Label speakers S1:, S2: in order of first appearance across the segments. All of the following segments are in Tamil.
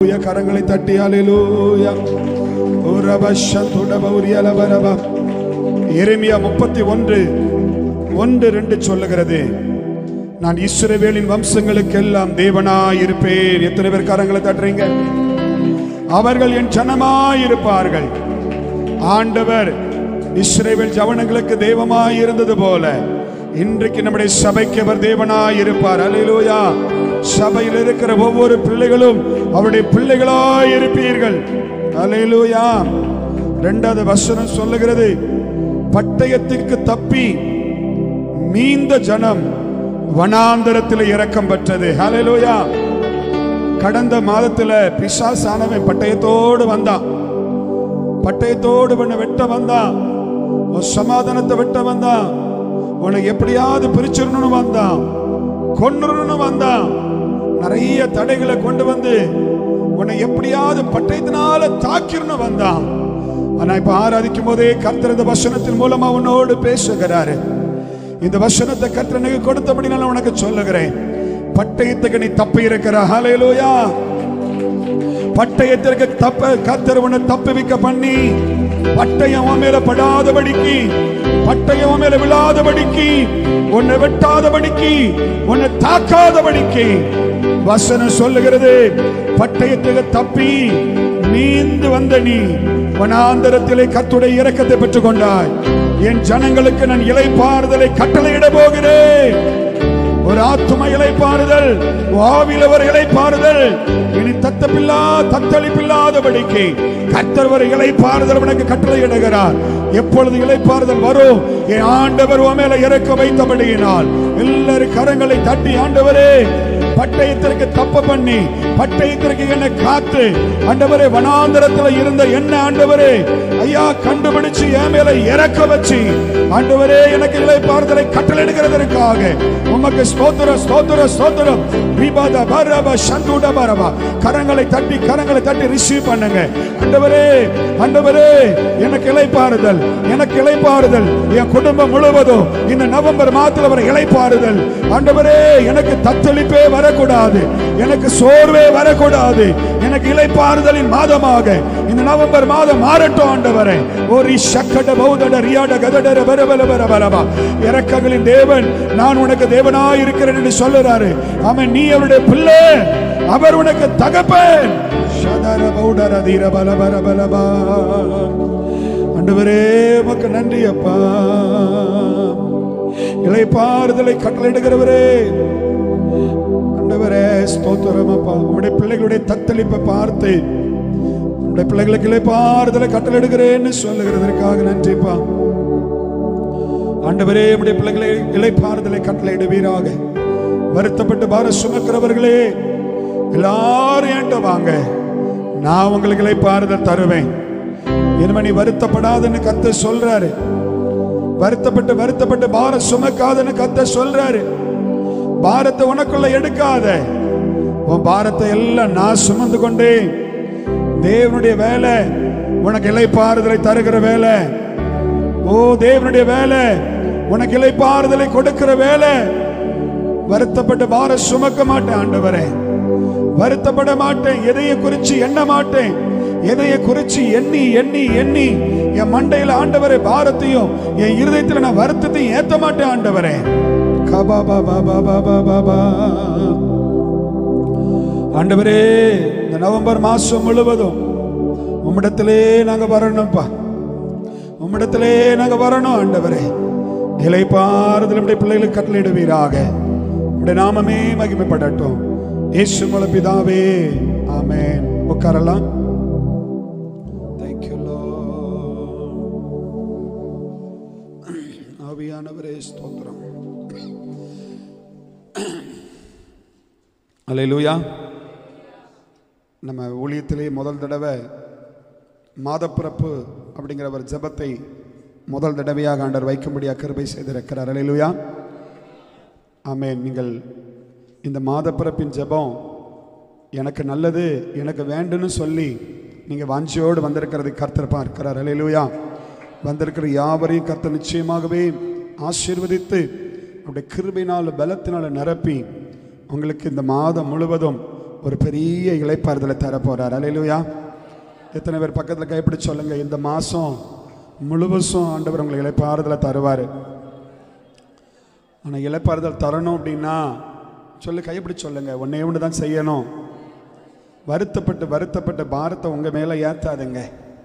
S1: ஹalleluya கரங்களை தட்டி ஹalleluya உரபஷதுடபௌரியலபரப எரேமியா முப்பத்தி ஒன்று ஒன்று ரெண்டு சொல்லுகிறது நான் இஸ்ரவேலின் வம்சங்களுக்கெல்லாம் தேவனாய் இருப்பேன் எத்தனை பேர் கரங்களை தட்டுறீங்க அவர்கள் என் ஜனமாய் இருப்பார்கள் ஆண்டவர் இஸ்ரேவேல் ஜவனங்களுக்கு தெய்வமாய் இருந்தது போல இன்றைக்கு நம்முடைய சபைக்கு அவர் தேவனாய் இருப்பார் அல்லேலூயா சபையில் இருக்கிற ஒவ்வொரு பிள்ளைகளும் அவருடைய பிள்ளைகளாய் இருப்பீர்கள் அல்லேலூயா இரண்டாவது வசனம் சொல்லுகிறது பட்டயத்திற்கு தப்பி மீந்த ஜனம் வனாந்தரத்தில் இரக்கம் பெற்றது ஹalleluya கடந்த மாதத்துல பிசாசானவன் பட்டயத்தோடு வந்தான் பட்டயத்தோடு உன்னை வெட்ட வந்தான் உன் சமாதானத்தை வெட்ட வந்தான் உன்னை எப்படியாவது பிரிச்சிடணும்னு வந்தான் கொன்னுடணும்னு வந்தான் நிறைய தடைகளை கொண்டு வந்து உன்னை எப்படியாவது பட்டயத்தினால தாக்கிடணும் வந்தான் ஆனா இப்ப ஆராதிக்கும் போதே கர்த்தர் இந்த வசனத்தின் மூலமா உன்னோடு பேசுகிறாரு இந்த வசனத்தை கர்த்தர் எனக்கு கொடுத்தபடி நான் உனக்கு சொல்லுகிறேன் பட்டயத்துக்கு நீ தப்பி இருக்கிற ஹalleluya பட்டயத்திற்கு தப்ப கத்தர் உன்னை தப்புவிக்க பண்ணி பட்டயம் உன் மேல படாதபடிக்கு பட்டயம் உன் மேல விழாதபடிக்கு உன்னை வெட்டாதபடிக்கு உன்னை தாக்காதபடிக்கு வசனம் சொல்லுகிறது பட்டயத்துக்கு தப்பி நீந்து வந்த நீ வனாந்தரத்திலே கத்துடைய இரக்கத்தை பெற்றுக் கொண்டாய் என் ஜனங்களுக்கு நான் இலைப்பாறுதலை கட்டளையிட போகிறேன் ஒரு ஆத்தும இலைப்பாறுதல் ஆவில ஒரு இலைப்பாறுதல் இனி தத்தப்பில்லா தத்தளிப்பில்லாதபடிக்கு கர்த்தர் ஒரு இலைப்பாறுதல் உனக்கு கட்டளை இடுகிறார் எப்பொழுது இலைப்பாறுதல் வரும் என் ஆண்டவர் உன் மேல இறக்க வைத்தபடியினால் எல்லாரும் கரங்களை தட்டி ஆண்டவரே பட்டயத்திற்கு தப்ப பண்ணி பட்டயத்திற்கு என்னை காத்து ஆண்டவரே வனாந்தரத்துல இருந்த என்ன ஆண்டவரே ஐயா கண்டுபிடிச்சு என் மேல இறக்க வச்சு ஆண்டவரே எனக்கு இலைப்பாறுதலை கட்டளையிடுகிறதற்காக உமக்கு ஸ்தோத்திரம் ஸ்தோத்திரம் ஸ்தோத்திரம் விபாத பரப சந்துட பரபா கரங்களை தட்டி கரங்களை தட்டி ரிசீவ் பண்ணுங்க ஆண்டவரே ஆண்டவரே எனக்கு இலைப்பாறுதல் எனக்கு இலைப்பாறுதல் என் குடும்பம் முழுவதும் இந்த நவம்பர் மாதத்துல வர இலைப்பாறுதல் ஆண்டவரே எனக்கு தத்தளிப்பே வரக்கூடாது எனக்கு சோர்வே வரக்கூடாது எனக்கு இலைப்பாறுதலின் மாதமாக இந்த நவம்பர் மாதம் மாறட்டும் ஆண்டவரே ஒரு சக்கட பௌதட ரியாட கதடர வரவல வர வரவா இறக்கங்களின் தேவன் நான் உனக்கு தேவனாய் இருக்கிறேன் என்று சொல்லுறாரு அவன் நீ அவருடைய பிள்ளை அவர் உனக்கு தகப்பன் சதர பௌடர தீர பல பல பலபா ஆண்டவரே உமக்கு நன்றி அப்பா இளைப்பாறுதலை கட்டளையிடுகிறவரே ஆண்டவரே ஸ்தோத்திரம் அப்பா உங்களுடைய பிள்ளைகளுடைய தத்தளிப்பை பார்த்து உங்களுடைய பிள்ளைகளுக்கு இளைப்பாறுதலை கட்டளையிடுகிறேன்னு சொல்லுகிறதற்காக நன்றிப்பா ஆண்டவரே உடைய பிள்ளைகளை இளைப்பாறுதலை கட்டளையிடுவீராக வருத்தப்பட்டு பார சுமக்கிறவர்களே எல்லாரும் ஏண்ட வாங்க நான் உங்களுக்கு இளைப்பாறுதல் தருவேன் இனிமே நீ வருத்தப்படாதுன்னு கத்த சொல்றாரு வருத்தப்பட்டு வருத்தப்பட்டு பாரம் சுமக்காதுன்னு கத்த சொல்றாரு பாரத்தை உனக்குள்ள எடுக்காத உன் பாரத்தை எல்லாம் நான் சுமந்து கொண்டேன் தேவனுடைய வேலை உனக்கு இலைப்பாறுதலை தருகிற வேலை ஓ தேவனுடைய வேலை உனக்கு இலைப்பாறுதலை கொடுக்கிற வேலை வருத்தப்பட்டு பாரம் சுமக்க மாட்டேன் ஆண்டவரே வருத்தப்பட மாட்டேன் எதைய குறிச்சு எண்ண மாட்டேன் எதைய குறிச்சு எண்ணி எண்ணி எண்ணி என் மண்டையில ஆண்டவரே பாரத்தையும் என் இருதயத்துல நான் வருத்தத்தையும் ஏத்த மாட்டேன் ஆண்டவரே கபா பா பா பா பா பா பா பா. ஆண்டவரே இந்த நவம்பர் மாசம் முழுவதும் உம்மிடத்திலே நாங்க வரணும்ப்பா உம்மிடத்திலே நாங்க வரணும் ஆண்டவரே இலைப்பாறுதல் நம்முடைய பிள்ளைகளுக்கு கட்டளையிடுவீராக உடைய நாமமே மகிமைப்படட்டும் இயேசு மூல பிதாவே ஆமென் உட்காரலாம் தேங்க்யூ ஆவியானவரே ஸ்தோத்திரம் அல்லேலூயா நம்ம ஊழியத்திலே முதல் தடவை மாதப்பிறப்பு அப்படிங்கிற ஒரு ஜெபத்தை முதல் தடவையாக ஆண்டவர் வைக்கும்படியாக கிருபை செய்திருக்கிறார் அல்லேலூயா ஆமென் நீங்கள் இந்த மாதப்பிறப்பின் ஜெபம் எனக்கு நல்லது எனக்கு வேண்டும்னு சொல்லி நீங்கள் வாஞ்சியோடு வந்திருக்கிறது கர்த்தர் பார்க்கிறார் அல்லேலூயா வந்திருக்கிற யாவரையும் கர்த்தர் நிச்சயமாகவே ஆசீர்வதித்து அவருடைய கிருபையினால் பலத்தினால் நிரப்பி உங்களுக்கு இந்த மாதம் முழுவதும் ஒரு பெரிய இளைப்பாறுதலை தரப்போறார் அலையிலுயா எத்தனை பேர் பக்கத்தில் கைப்பிடி சொல்லுங்க இந்த மாதம் முழுவதும் ஆண்டவர் உங்களுக்கு இளைப்பாறுதலை தருவார் ஆனால் இளைப்பாறுதல் தரணும் அப்படின்னா சொல்லு கைப்பிடி சொல்லுங்க ஒன்னே ஒன்று தான் செய்யணும் வருத்தப்பட்டு வருத்தப்பட்ட பாரத்தை உங்க மேல ஏத்தாதுங்க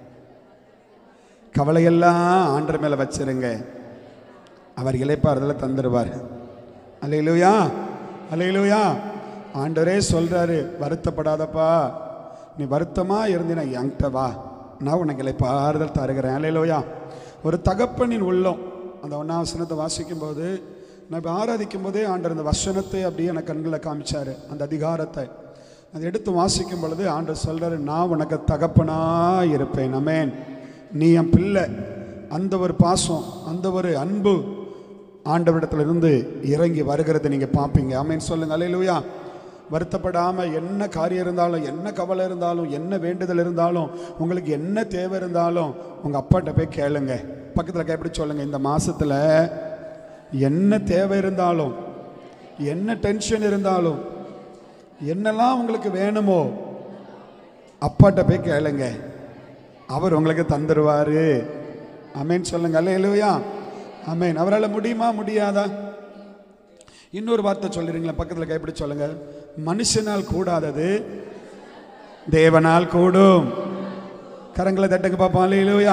S1: கவலையெல்லாம் ஆண்டர் மேல வச்சிருங்க அவர் இளைப்பாறுதலை தந்துடுவார் அலையிலுயா அலையிலுயா ஆண்டரே சொல்றாரு வருத்தப்படாதப்பா நீ வருத்தமா இருந்தினா என்கிட்ட வா நான் உனக்கு இளைப்பாறுதல் தருகிறேன் அலையிலுயா ஒரு தகப்பனின் உள்ளம் அந்த ஒன்றாம் வசனத்தை வாசிக்கும் போது நான் இப்போ ஆராதிக்கும் போதே ஆண்டர் அந்த வசனத்தை அப்படியே எனக்கு கண்களில் காமிச்சாரு அந்த அதிகாரத்தை அதை எடுத்து வாசிக்கும் பொழுது ஆண்டர் சொல்றாரு நான் உனக்கு தகப்பனா இருப்பேன் அமேன் நீ என் பிள்ளை அந்த ஒரு பாசம் அந்த ஒரு அன்பு ஆண்டவரிடத்துல இருந்து இறங்கி வருகிறதை நீங்க பார்ப்பீங்க ஆமேன் சொல்லுங்க அலையிலுயா வருத்தப்படாம என்ன காரியம் இருந்தாலும் என்ன கவலை இருந்தாலும் என்ன வேண்டுதல் இருந்தாலும் உங்களுக்கு என்ன தேவை இருந்தாலும் உங்க அப்பாட்ட போய் கேளுங்க பக்கத்துல கைப்பிடி சொல்லுங்க இந்த மாசத்துல என்ன தேவை இருந்தாலும் என்ன டென்ஷன் இருந்தாலும் என்னெல்லாம் உங்களுக்கு வேணுமோ அப்பாட்ட போய் கேளுங்க அவர் உங்களுக்கு தந்துடுவாரு அமேன் சொல்லுங்க அல்லையா அமேன் அவரால் முடியுமா முடியாதா இன்னொரு வார்த்தை சொல்லிடுங்களா பக்கத்தில் கைப்பிடி சொல்லுங்க மனுஷனால் கூடாதது தேவனால் கூடும் கரங்களை தட்டுங்க பார்ப்போம் அல்லையா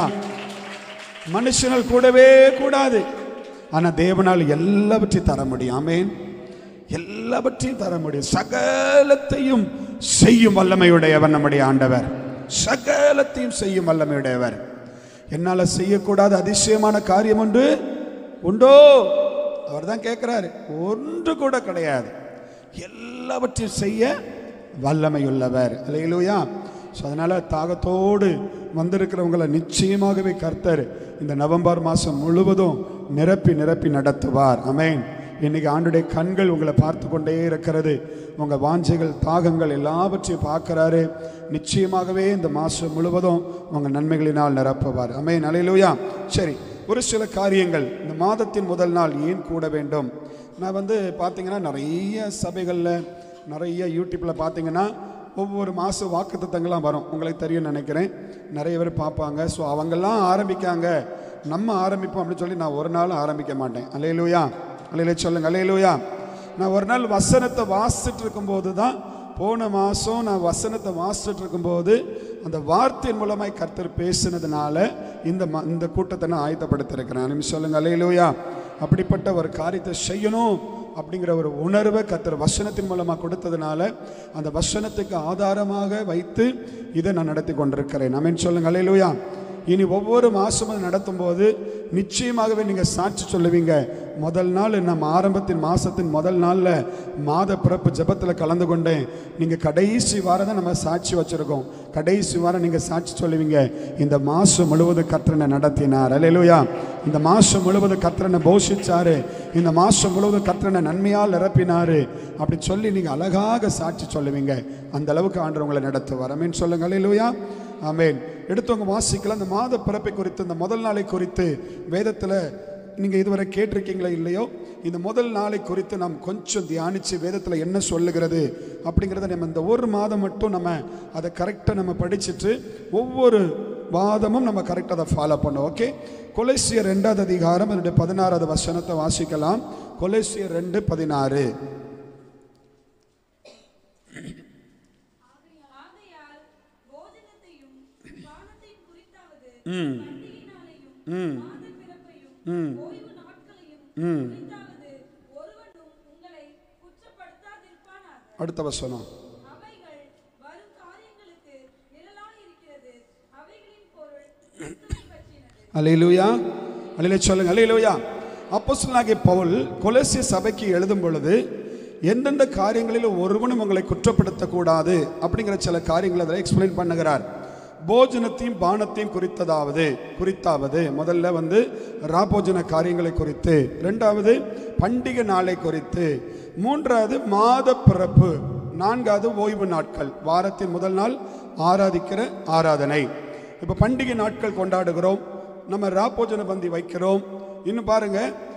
S1: மனுஷனால் கூடவே கூடாது ஆனா தேவனால் எல்லாவற்றையும் தர முடியும் ஆமேன் எல்லாவற்றையும் தர முடியும் சகலத்தையும் செய்யும் வல்லமையுடையவர் நம்முடைய ஆண்டவர் சகலத்தையும் செய்யும் வல்லமையுடையவர் என்னால செய்யக்கூடாத அதிசயமான காரியம் ஒன்று உண்டோ அவர் தான் கேட்கிறாரு ஒன்று கூட கிடையாது எல்லாவற்றையும் செய்ய வல்லமையுள்ளவர் இல்லையிலூயா ஸோ அதனால தாகத்தோடு வந்திருக்கிறவங்களை நிச்சயமாகவே கர்த்தர் இந்த நவம்பர் மாதம் முழுவதும் நிரப்பி நிரப்பி நடத்துவார் அமேன் இன்னைக்கு ஆண்டுடைய கண்கள் உங்களை பார்த்து கொண்டே இருக்கிறது உங்கள் வாஞ்சைகள் தாகங்கள் எல்லாவற்றையும் பார்க்கறாரு நிச்சயமாகவே இந்த மாதம் முழுவதும் உங்கள் நன்மைகளினால் நிரப்புவார் அமே நலையிலூயா சரி ஒரு சில காரியங்கள் இந்த மாதத்தின் முதல் நாள் ஏன் கூட வேண்டும் நான் வந்து பார்த்தீங்கன்னா நிறைய சபைகளில் நிறைய யூடியூப்பில் பார்த்தீங்கன்னா ஒவ்வொரு மாதம் வாக்குத்தத்தங்கள்லாம் வரும் உங்களுக்கு தெரியும் நினைக்கிறேன் நிறைய பேர் பார்ப்பாங்க ஸோ அவங்கெல்லாம் ஆரம்பிக்காங்க நம்ம ஆரம்பிப்போம் அப்படின்னு சொல்லி நான் ஒரு நாளும் ஆரம்பிக்க மாட்டேன் அலையிலூயா அலையில சொல்லுங்க அலையிலூயா நான் ஒரு நாள் வசனத்தை வாசிச்சுட்டு இருக்கும்போது தான் போன மாதம் நான் வசனத்தை வாசிச்சுட்டு இருக்கும்போது அந்த வார்த்தையின் மூலமாய் கர்த்தர் பேசினதுனால இந்த ம இந்த கூட்டத்தை நான் ஆயத்தப்படுத்திருக்கிறேன் நிமிஷம் சொல்லுங்க அலையிலூயா அப்படிப்பட்ட ஒரு காரியத்தை செய்யணும் அப்படிங்கிற ஒரு உணர்வை கர்த்தர் வசனத்தின் மூலமாக கொடுத்ததுனால அந்த வசனத்துக்கு ஆதாரமாக வைத்து இதை நான் நடத்தி கொண்டிருக்கிறேன் அமேன் சொல்லுங்க அலையிலூயா இனி ஒவ்வொரு மாதமும் நடத்தும் போது நிச்சயமாகவே நீங்கள் சாட்சி சொல்லுவீங்க முதல் நாள் நம்ம ஆரம்பத்தின் மாதத்தின் முதல் நாளில் மாத பிறப்பு ஜெபத்தில் கலந்து கொண்டேன் நீங்கள் கடைசி வாரம் தான் நம்ம சாட்சி வச்சுருக்கோம் கடைசி வாரம் நீங்கள் சாட்சி சொல்லுவீங்க இந்த மாதம் முழுவதும் கத்திரனை நடத்தினார் அல்லையா இந்த மாதம் முழுவதும் கத்திரனை போஷிச்சாரு இந்த மாதம் முழுவதும் கத்திரனை நன்மையால் நிரப்பினாரு அப்படி சொல்லி நீங்கள் அழகாக சாட்சி சொல்லுவீங்க அந்த அளவுக்கு ஆண்டு உங்களை நடத்துவார் அமேன் சொல்லுங்க அல்லையா ஆமேன் எடுத்தவங்க வாசிக்கலாம் அந்த மாத பிறப்பை குறித்து இந்த முதல் நாளை குறித்து வேதத்தில் நீங்கள் இதுவரை கேட்டிருக்கீங்களா இல்லையோ இந்த முதல் நாளை குறித்து நாம் கொஞ்சம் தியானித்து வேதத்தில் என்ன சொல்லுகிறது அப்படிங்கிறத நம்ம இந்த ஒரு மாதம் மட்டும் நம்ம அதை கரெக்டாக நம்ம படிச்சுட்டு ஒவ்வொரு வாதமும் நம்ம கரெக்டாக அதை ஃபாலோ பண்ணோம் ஓகே கொலைசியர் ரெண்டாவது அதிகாரம் அதனுடைய பதினாறாவது வசனத்தை வாசிக்கலாம் கொலைசியர் ரெண்டு பதினாறு
S2: ஆகையால் போஜனத்தையும் பானத்தையும் குறித்தாவது பண்டிகை நாளையும் மாத பிறப்பையும் ஓய்வு நாட்களையும் குறித்தாவது ஒருவனும் உங்களை குற்றப்படுத்தாதிருப்பானாக
S1: அடுத்த வசனம்
S2: அவைகள் வரும் காரியங்களுக்கு நிழலாயிருக்கிறது அவைகளின் பொருள் கிறிஸ்துவை பற்றினது
S1: அலையிலுயா அலையில சொல்லுங்க அலையிலுயா அப்போஸ்தலனாகிய பவுல் கொலசிய சபைக்கு எழுதும் பொழுது எந்தெந்த காரியங்களிலும் ஒருவனும் உங்களை குற்றப்படுத்தக்கூடாது அப்படிங்கிற சில காரியங்களை அதில் எக்ஸ்பிளைன் பண்ணுகிறார் போஜனத்தையும் பானத்தையும் குறித்ததாவது குறித்தாவது முதல்ல வந்து ராபோஜன காரியங்களை குறித்து ரெண்டாவது பண்டிகை நாளை குறித்து மூன்றாவது மாத பிறப்பு நான்காவது ஓய்வு நாட்கள் வாரத்தின் முதல் நாள் ஆராதிக்கிற ஆராதனை இப்போ பண்டிகை நாட்கள் கொண்டாடுகிறோம் நம்ம ராப்போஜன பந்தி வைக்கிறோம் இன்னும் பாருங்க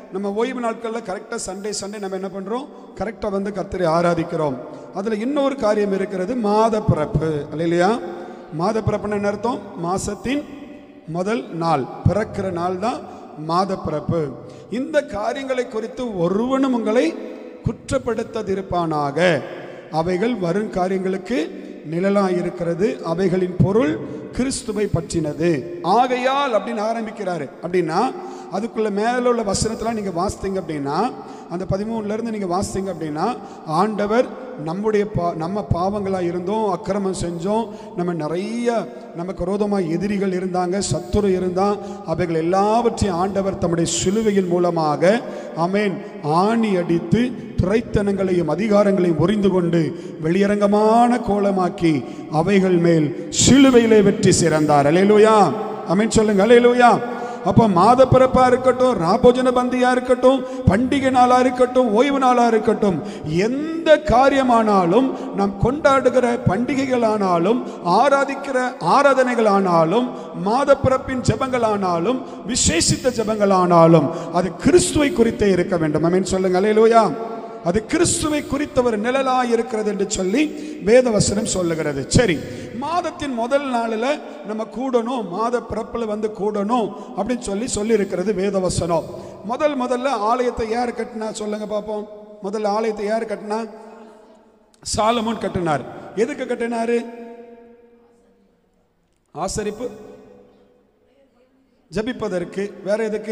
S1: நம்ம ஓய்வு நாட்களில் கரெக்டாக சண்டே சண்டே நம்ம என்ன பண்ணுறோம் கரெக்டாக வந்து கர்த்தரை ஆராதிக்கிறோம் அதில் இன்னொரு காரியம் இருக்கிறது மாத பிறப்பு இல்லையா மாத பிறப்புன்னு என்ன அர்த்தம் மாசத்தின் முதல் நாள் பிறக்கிற நாள் தான் மாத பிறப்பு இந்த காரியங்களை குறித்து ஒருவனும் உங்களை குற்றப்படுத்தாதிருப்பானாக அவைகள் வரும் காரியங்களுக்கு நிழலாயிருக்கிறது அவைகளின் பொருள் கிறிஸ்துவை பற்றினது ஆகையால் அப்படின்னு ஆரம்பிக்கிறாரு அப்படின்னா அதுக்குள்ள மேல உள்ள வசனத்தெல்லாம் நீங்க வாசித்தீங்க அப்படின்னா அந்த பதிமூணுல இருந்து நீங்க வாசித்தீங்க அப்படின்னா ஆண்டவர் நம்முடைய பா நம்ம பாவங்களாக இருந்தோம் அக்கிரமம் செஞ்சோம் நம்ம நிறைய நமக்கு விரோதமாக எதிரிகள் இருந்தாங்க சத்துரு இருந்தான் அவைகள் எல்லாவற்றையும் ஆண்டவர் தம்முடைய சிலுவையின் மூலமாக அமேன் ஆணி அடித்து துறைத்தனங்களையும் அதிகாரங்களையும் முறிந்து கொண்டு வெளியரங்கமான கோலமாக்கி அவைகள் மேல் சிலுவையிலே வெற்றி சிறந்தார் அலையலூயா அமேன் சொல்லுங்க அலையலூயா அப்போ மாத பிறப்பா இருக்கட்டும் ராபோஜன பந்தியா இருக்கட்டும் பண்டிகை நாளா இருக்கட்டும் ஓய்வு நாளா இருக்கட்டும் எந்த காரியமானாலும் நாம் கொண்டாடுகிற பண்டிகைகளானாலும் ஆராதிக்கிற ஆராதனைகளானாலும் மாத பிறப்பின் ஜெபங்களானாலும் விசேஷித்த ஜெபங்களானாலும் அது கிறிஸ்துவை குறித்தே இருக்க வேண்டும் அமீன் சொல்லுங்க அலையலூயா அது கிறிஸ்துவை குறித்தவர் நிழலாய் இருக்கிறது என்று சொல்லி வேதவசனம் சொல்லுகிறது சரி மாதத்தின் முதல் நாளில் நம்ம கூடணும் மாத பிறப்பில் வந்து கூடணும் அப்படின்னு சொல்லி சொல்லி இருக்கிறது வேதவசனம் முதல் முதல்ல ஆலயத்தை யார் கட்டினா சொல்லுங்க பார்ப்போம் முதல்ல ஆலயத்தை யார் கட்டினா சாலமோன் கட்டினார் எதுக்கு கட்டினாரு ஆசரிப்பு ஜபிப்பதற்கு வேற எதுக்கு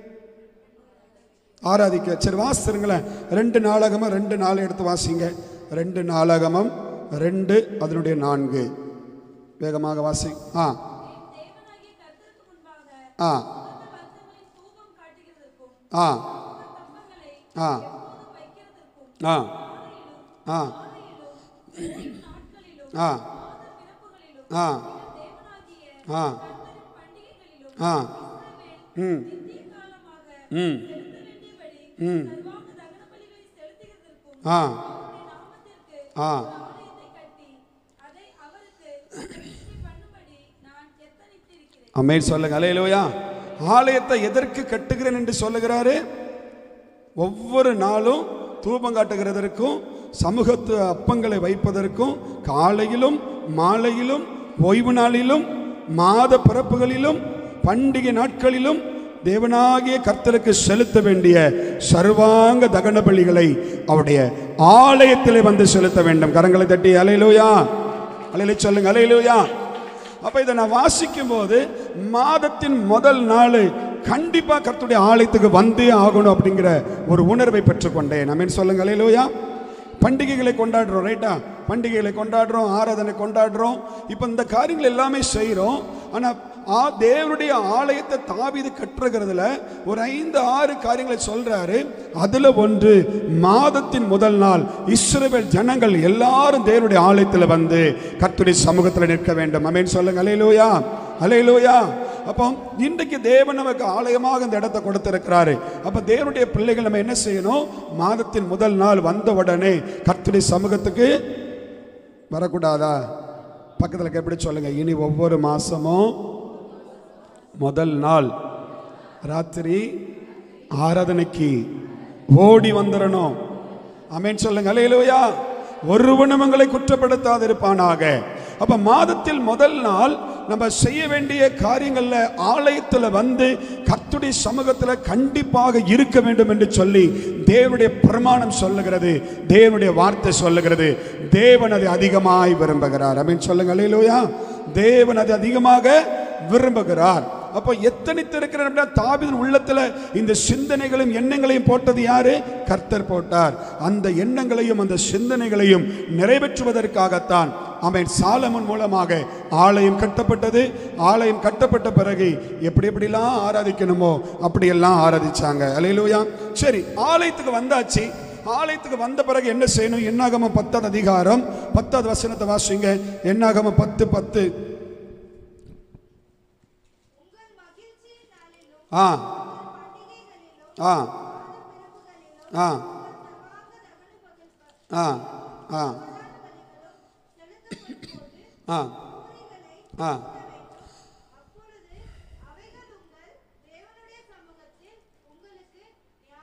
S1: ஆராதிக்க சரி வாசிருங்களேன் ரெண்டு நாடகமும் ரெண்டு நாள் எடுத்து வாசிங்க ரெண்டு நாடகமும் ரெண்டு அதனுடைய நான்கு வேகமாக வாசி ஆ
S2: தேவனாகிய கர்த்தருக்கு முன்பாக
S1: ஆ
S2: உகந்த வருத்தங்களின் தூபம் காட்டுகிறதற்கும்
S1: ஆ
S2: உகந்த தப்பங்களை
S1: ஆ
S2: எப்போதும் வைக்கிறதற்கும்
S1: ஆ
S2: காலையிலும்
S1: ஆ
S2: மாலையிலும் ஓய்வு நாட்களிலும்
S1: ஆ
S2: மாத பிறப்புகளிலும்
S1: ஆ
S2: தேவனாகிய
S1: ஆ
S2: கர்த்தரின் பண்டிகைகளிலும்
S1: ஆ
S2: இஸ்ரவேல்
S1: ம்
S2: நித்திய காலமாக
S1: ம்
S2: செலுத்த வேண்டியபடி
S1: ம்.
S2: சர்வாங்க தகன பலிகளை செலுத்துகிறதற்கும்
S1: ஆ
S2: அவருடைய நாமத்திற்கு
S1: ஆ
S2: ஒரு ஆலயத்தை கட்டி அதை அவருக்கு பிரதிஷ்டை பண்ணும்படி நான் எத்தனித்திருக்கிறேன்
S1: அமேர் சொல்லுங்க அலையிலோயா ஆலயத்தை எதற்கு கட்டுகிறேன் என்று சொல்லுகிறாரு ஒவ்வொரு நாளும் தூபம் காட்டுகிறதற்கும் சமூகத்து அப்பங்களை வைப்பதற்கும் காலையிலும் மாலையிலும் ஓய்வு நாளிலும் மாத பிறப்புகளிலும் பண்டிகை நாட்களிலும் தேவனாகிய கர்த்தருக்கு செலுத்த வேண்டிய சர்வாங்க தகன பலிகளை அவருடைய ஆலயத்திலே வந்து செலுத்த வேண்டும் கரங்களை தட்டி அலையிலோயா அலையில சொல்லுங்க அலையிலோயா அப்ப இதை நான் வாசிக்கும் போது மாதத்தின் முதல் நாள் கண்டிப்பா கர்த்தருடைய ஆலயத்துக்கு வந்தே ஆகணும் அப்படிங்கிற ஒரு உணர்வை பெற்றுக்கொண்டேன் நம்ம சொல்லுங்க அலையிலோயா பண்டிகைகளை கொண்டாடுறோம் ரைட்டா பண்டிகைகளை கொண்டாடுறோம் ஆராதனை கொண்டாடுறோம் இப்போ இந்த காரியங்கள் எல்லாமே செய்கிறோம் ஆனால் ஆ தேவனுடைய ஆலயத்தை தாவிது கட்டுறதுல ஒரு ஐந்து ஆறு காரியங்களை சொல்றாரு அதுல ஒன்று மாதத்தின் முதல் நாள் இஸ்ரவேல் ஜனங்கள் எல்லாரும் தேவனுடைய ஆலயத்தில் வந்து கர்த்தருடைய சமூகத்தில் நிற்க வேண்டும் அமேன் சொல்லுங்க அலையிலோயா அலையிலோயா அப்போ இன்றைக்கு தேவன் நமக்கு ஆலயமாக இந்த இடத்தை கொடுத்திருக்கிறாரு அப்ப தேவனுடைய பிள்ளைகள் நம்ம என்ன செய்யணும் மாதத்தின் முதல் நாள் வந்த உடனே கர்த்தருடைய சமூகத்துக்கு வரக்கூடாதா பக்கத்தில் எப்படி சொல்லுங்க இனி ஒவ்வொரு மாசமும் முதல் நாள் ராத்திரி ஆராதனைக்கு ஓடி வந்துடணும் அமேன் சொல்லுங்க அலையிலோயா ஒருவனும் உங்களை குற்றப்படுத்தாதிருப்பானாக அப்ப மாதத்தில் முதல் நாள் நம்ம செய்ய வேண்டிய காரியங்கள்ல ஆலயத்துல வந்து கர்த்துடைய சமூகத்துல கண்டிப்பாக இருக்க வேண்டும் என்று சொல்லி தேவனுடைய பிரமாணம் சொல்லுகிறது தேவனுடைய வார்த்தை சொல்லுகிறது தேவன் அதை அதிகமாய் விரும்புகிறார் அமீன் சொல்லுங்க அலையிலோயா தேவன் அதை அதிகமாக விரும்புகிறார் அப்போ எத்தனைத்திருக்கிறார் அப்படின்னா தாவீதின் உள்ளத்துல இந்த சிந்தனைகளையும் எண்ணங்களையும் போட்டது யாரு கர்த்தர் போட்டார் அந்த எண்ணங்களையும் அந்த சிந்தனைகளையும் நிறைவேற்றுவதற்காகத்தான் அவன் சாலமன் மூலமாக ஆலயம் கட்டப்பட்டது ஆலயம் கட்டப்பட்ட பிறகு எப்படி எப்படிலாம் ஆராதிக்கணுமோ அப்படியெல்லாம் ஆராதிச்சாங்க அலையிலூயா சரி ஆலயத்துக்கு வந்தாச்சு ஆலயத்துக்கு வந்த பிறகு என்ன செய்யணும் என்னாகம பத்தாவது அதிகாரம் பத்தாவது வசனத்தை வாசிங்க என்னாகம பத்து பத்து
S2: உங்கள் மகிழ்ச்சி நாளிலும்
S1: ஆ
S2: பண்டிகைகளிலும்
S1: ஆ
S2: பிறப்புகளிலும்
S1: ஆ
S2: சர்வாங்க தகன பகல்
S1: ஆ ஆ
S2: செலுத்தப்படும்போது
S1: ஆ
S2: குறிகளை
S1: ஆ
S2: அப்பொழுது அவைகள் உங்கள் தேவனுடைய சமூகத்தில் உங்களுக்கு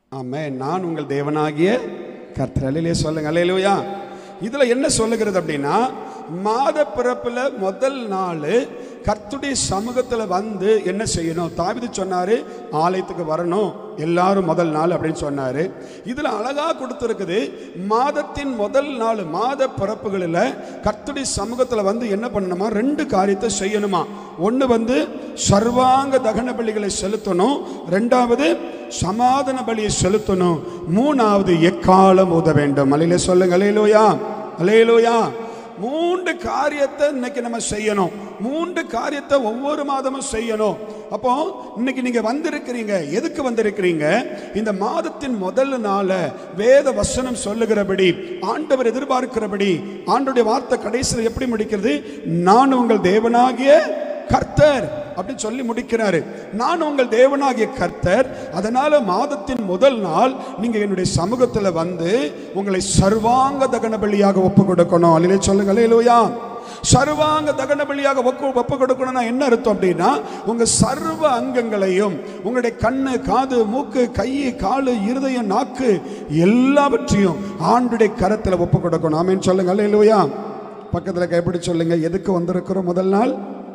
S1: ஆமே நான் உங்கள் தேவனாகிய கர்த்தர் அல்லையிலே சொல்லுங்க அல்லையிலூயா இதுல என்ன சொல்லுகிறது அப்படின்னா மாத பிறப்புல முதல் நாள் கர்த்துடைய சமூகத்துல வந்து என்ன செய்யணும் தாவிது சொன்னாரு ஆலயத்துக்கு வரணும் எல்லாரும் முதல் நாள் அப்படின்னு சொன்னாரு இதுல அழகா கொடுத்துருக்குது மாதத்தின் முதல் நாள் மாத பிறப்புகளில் கர்த்துடைய சமூகத்துல வந்து என்ன பண்ணணுமா ரெண்டு காரியத்தை செய்யணுமா ஒன்று வந்து சர்வாங்க தகன பலிகளை செலுத்தணும் ரெண்டாவது சமாதான பலியை செலுத்தணும் மூணாவது எக்காலம் ஊத வேண்டும் அலையில சொல்லுங்க அலையிலோயா அலையிலோயா மூன்று காரியத்தை இன்னைக்கு நம்ம செய்யணும் மூன்று காரியத்தை ஒவ்வொரு மாதமும் செய்யணும் அப்போ இன்னைக்கு நீங்க வந்திருக்கிறீங்க எதுக்கு வந்திருக்கிறீங்க இந்த மாதத்தின் முதல் நாள வேத வசனம் சொல்லுகிறபடி ஆண்டவர் எதிர்பார்க்கிறபடி ஆண்டுடைய வார்த்தை கடைசியில் எப்படி முடிக்கிறது நான் உங்கள் தேவனாகிய கர்த்தர் அப்படின்னு சொல்லி முடிக்கிறாரு நான் உங்கள் தேவனாகிய கர்த்தர் அதனால மாதத்தின் முதல் நாள் நீங்க என்னுடைய சமூகத்துல வந்து உங்களை சர்வாங்க தகன பலியாக ஒப்பு கொடுக்கணும் அல்லையே சொல்லுங்க அல்லையா சர்வாங்க தகன பலியாக ஒப்பு ஒப்பு கொடுக்கணும்னா என்ன அர்த்தம் அப்படின்னா உங்க சர்வ அங்கங்களையும் உங்களுடைய கண்ணு காது மூக்கு கை காலு இருதயம் நாக்கு எல்லாவற்றையும் ஆண்டுடைய கரத்துல ஒப்பு கொடுக்கணும் ஆமேன்னு சொல்லுங்க அல்லையா பக்கத்துல கைப்பிடி சொல்லுங்க எதுக்கு வந்திருக்கிறோம் முதல் நாள்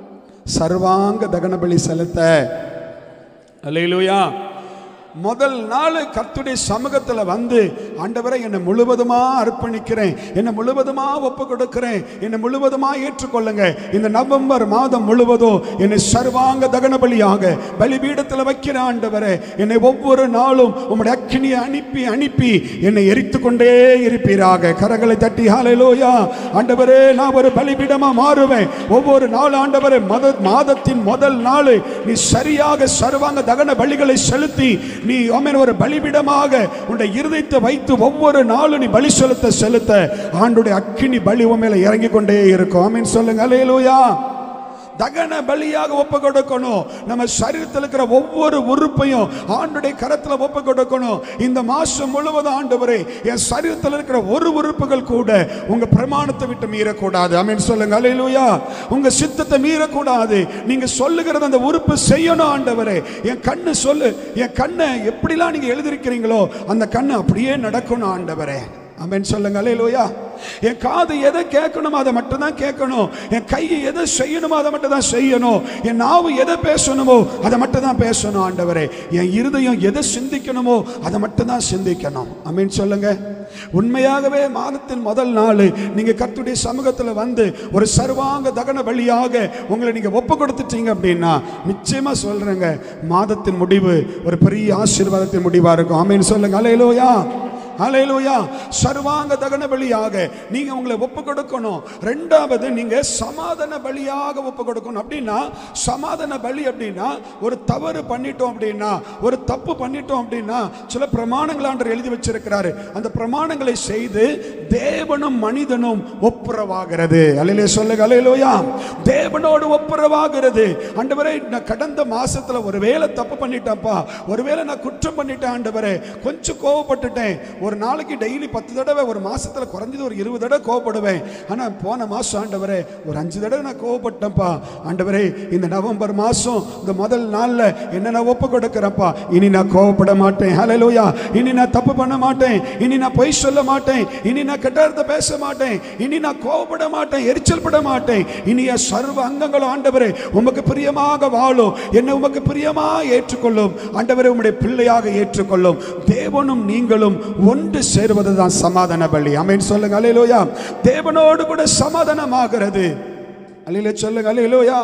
S1: சர்வாங்க தகன பலி செலுத்த அல்லேலூயா முதல் நாள் கர்த்துடைய சமூகத்தில் வந்து ஆண்டவரை என்னை முழுவதுமா அர்ப்பணிக்கிறேன் என்னை முழுவதுமா ஒப்பு கொடுக்கிறேன் என்னை முழுவதுமா ஏற்றுக்கொள்ளுங்க இந்த நவம்பர் மாதம் முழுவதும் என்னை சர்வாங்க தகன பலியாக பலிபீடத்தில் வைக்கிற ஆண்டவரை என்னை ஒவ்வொரு நாளும் உம்முடைய அக்கினியை அனுப்பி அனுப்பி என்னை எரித்து கொண்டே இருப்பீராக கரங்களை தட்டி ஹalleluya ஆண்டவரே நான் ஒரு பலிபீடமா மாறுவேன் ஒவ்வொரு நாள் ஆண்டவரே மத மாதத்தின் முதல் நாள் நீ சரியாக சர்வாங்க தகன பலிகளை செலுத்தி நீ ஆமென் ஒரு பலிபீடமாக உன்னுடைய இருதயத்தை வைத்து ஒவ்வொரு நாளும் நீ பலி செலுத்த செலுத்த ஆண்டுடைய அக்கினி பலி உன் மேல இறங்கி கொண்டே இருக்கும் ஆமென் சொல்லுங்க அல்லேலூயா தகன பலியாக ஒப்பு கொடுக்கணும் நம்ம சரீரத்தில் இருக்கிற ஒவ்வொரு உறுப்பையும் ஆண்டுடைய கரத்தில் ஒப்பு கொடுக்கணும் இந்த மாசம் முழுவதும் ஆண்டவரே என் சரீரத்தில் இருக்கிற ஒரு உறுப்புகள் கூட உங்க பிரமாணத்தை விட்டு மீறக்கூடாது ஆமென் சொல்லுங்க அல்லேலூயா உங்க சித்தத்தை மீறக்கூடாது நீங்க சொல்லுகிறது அந்த உறுப்பு செய்யணும் ஆண்டவரே என் கண்ணு சொல்லு என் கண்ணை எப்படிலாம் நீங்க எழுதிருக்கிறீங்களோ அந்த கண்ணு அப்படியே நடக்கணும் ஆண்டவரே ஆமென் சொல்லுங்க அல்லேலூயா என் காது எதை கேட்கணுமோ அதை மட்டும் தான் கேட்கணும் என் கை எதை செய்யணுமோ அதை மட்டும் தான் செய்யணும் என் நாவு எதை பேசணுமோ அதை மட்டும் தான் பேசணும் ஆண்டவரே என் இருதயம் எதை சிந்திக்கணுமோ அதை மட்டும் தான் சிந்திக்கணும் ஆமென் சொல்லுங்க உண்மையாகவே மாதத்தின் முதல் நாள் நீங்க கர்த்தருடைய சமூகத்தில் வந்து ஒரு சர்வாங்க தகன பலியாக உங்களை நீங்க ஒப்பு கொடுத்துட்டீங்க அப்படின்னா நிச்சயமா சொல்றேங்க மாதத்தின் முடிவு ஒரு பெரிய ஆசீர்வாதத்தின் முடிவா இருக்கும் ஆமென் சொல்லுங்க அலையிலோயா ஹalleluya சர்வாங்க தகன பலியாக நீங்க உங்களை ஒப்பு கொடுக்கணும் ரெண்டாவது நீங்க சமாதான பலியாக ஒப்பு கொடுக்கணும் அப்படின்னா சமாதான பலி அப்படின்னா ஒரு தவறு பண்ணிட்டோம் அப்படின்னா ஒரு தப்பு பண்ணிட்டோம் அப்படின்னா சில பிரமாணங்கள் ஆண்டவர் எழுதி வச்சிருக்கிறாரு அந்த பிரமாணங்களை செய்து தேவனும் மனிதனும் ஒப்புரவாகிறது அல்லையிலே சொல்லுங்க அல்லையிலோயா தேவனோடு ஒப்புரவாகிறது ஆண்டவரே நான் கடந்த மாசத்துல ஒருவேளை தப்பு பண்ணிட்டேன்ப்பா ஒருவேளை நான் குற்றம் பண்ணிட்டேன் ஆண்டவரே கொஞ்சம் கோவப்பட்டுட்டேன் ஒரு நாளைக்கு டெய்லி பத்து தடவை ஒரு மாசத்துல குறைஞ்சது ஒரு இருபது தடவை கோவப்படுவேன் ஆனா போன மாசம் ஆண்டவரே ஒரு அஞ்சு தடவை நான் கோவப்பட்டேன்ப்பா ஆண்டவரே இந்த நவம்பர் மாசம் இந்த முதல் நாள்ல என்ன நான் ஒப்பு கொடுக்கிறேன்ப்பா இனி நான் கோவப்பட மாட்டேன் ஹalleluya இனி நான் தப்பு பண்ண மாட்டேன் இனி நான் பொய் சொல்ல மாட்டேன் இனி நான் கெட்டதை பேச மாட்டேன் இனி நான் கோவப்பட மாட்டேன் எரிச்சல் பட மாட்டேன் இனி என் சர்வ அங்கங்களும் ஆண்டவரே உமக்கு பிரியமாக வாழும் என்னை உமக்கு பிரியமா ஏற்றுக்கொள்ளும் ஆண்டவரே உம்முடைய பிள்ளையாக ஏற்றுக்கொள்ளும் தேவனும் நீங்களும் ஒன்று சேருவதுதான் சமாதான பலி அமேன் சொல்லுங்க அலையிலோயா தேவனோடு கூட சமாதானமாகிறது அலையில சொல்லுங்க அலையிலோயா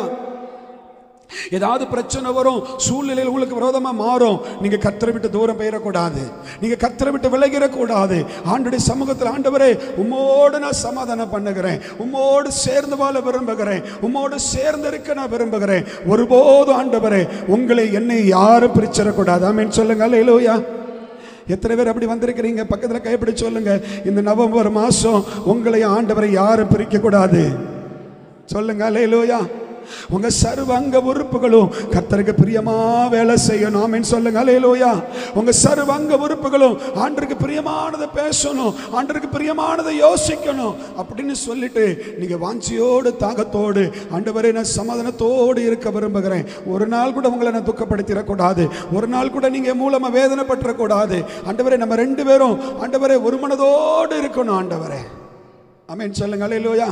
S1: ஏதாவது பிரச்சனை வரும் சூழ்நிலையில் உங்களுக்கு விரோதமா மாறும் நீங்க கத்தரை விட்டு தூரம் பெயரக்கூடாது நீங்க கத்தரை விட்டு விலகிடக்கூடாது ஆண்டுடைய சமூகத்தில் ஆண்டவரே உம்மோடு நான் சமாதானம் பண்ணுகிறேன் உம்மோடு சேர்ந்து வாழ விரும்புகிறேன் உம்மோடு சேர்ந்து இருக்க நான் விரும்புகிறேன் ஒருபோதும் ஆண்டவரே உங்களை என்னை யாரும் பிரிச்சிடக்கூடாது ஆமீன் சொல்லுங்க அல்லையிலோயா எத்தனை பேர் அப்படி வந்திருக்கிறீங்க பக்கத்தில் கைப்பிடி சொல்லுங்க இந்த நவம்பர் மாசம் உங்களை ஆண்டவரை யாரும் பிரிக்க கூடாது சொல்லுங்க அல்லையிலோயா உங்க சர்வ அங்க உறுப்புகளும் கர்த்தருக்கு பிரியமா வேலை செய்யணும் ஆமென் சொல்லுங்க அலையிலோயா உங்க சர்வ அங்க உறுப்புகளும் ஆண்டருக்கு பிரியமானதை பேசணும் ஆண்டருக்கு பிரியமானதை யோசிக்கணும் அப்படின்னு சொல்லிட்டு நீங்க வாஞ்சியோடு தாகத்தோடு ஆண்டவரே நான் சமாதானத்தோடு இருக்க விரும்புகிறேன் ஒரு நாள் கூட உங்களை நான் துக்கப்படுத்திடக்கூடாது ஒரு நாள் கூட நீங்க என் மூலமா வேதனைப்பட்டுறக்கூடாது ஆண்டவரே நம்ம ரெண்டு பேரும் ஆண்டவரே ஒரு மனதோடு இருக்கணும் ஆண்டவரே ஆமென் சொல்லுங்க அலையிலோயா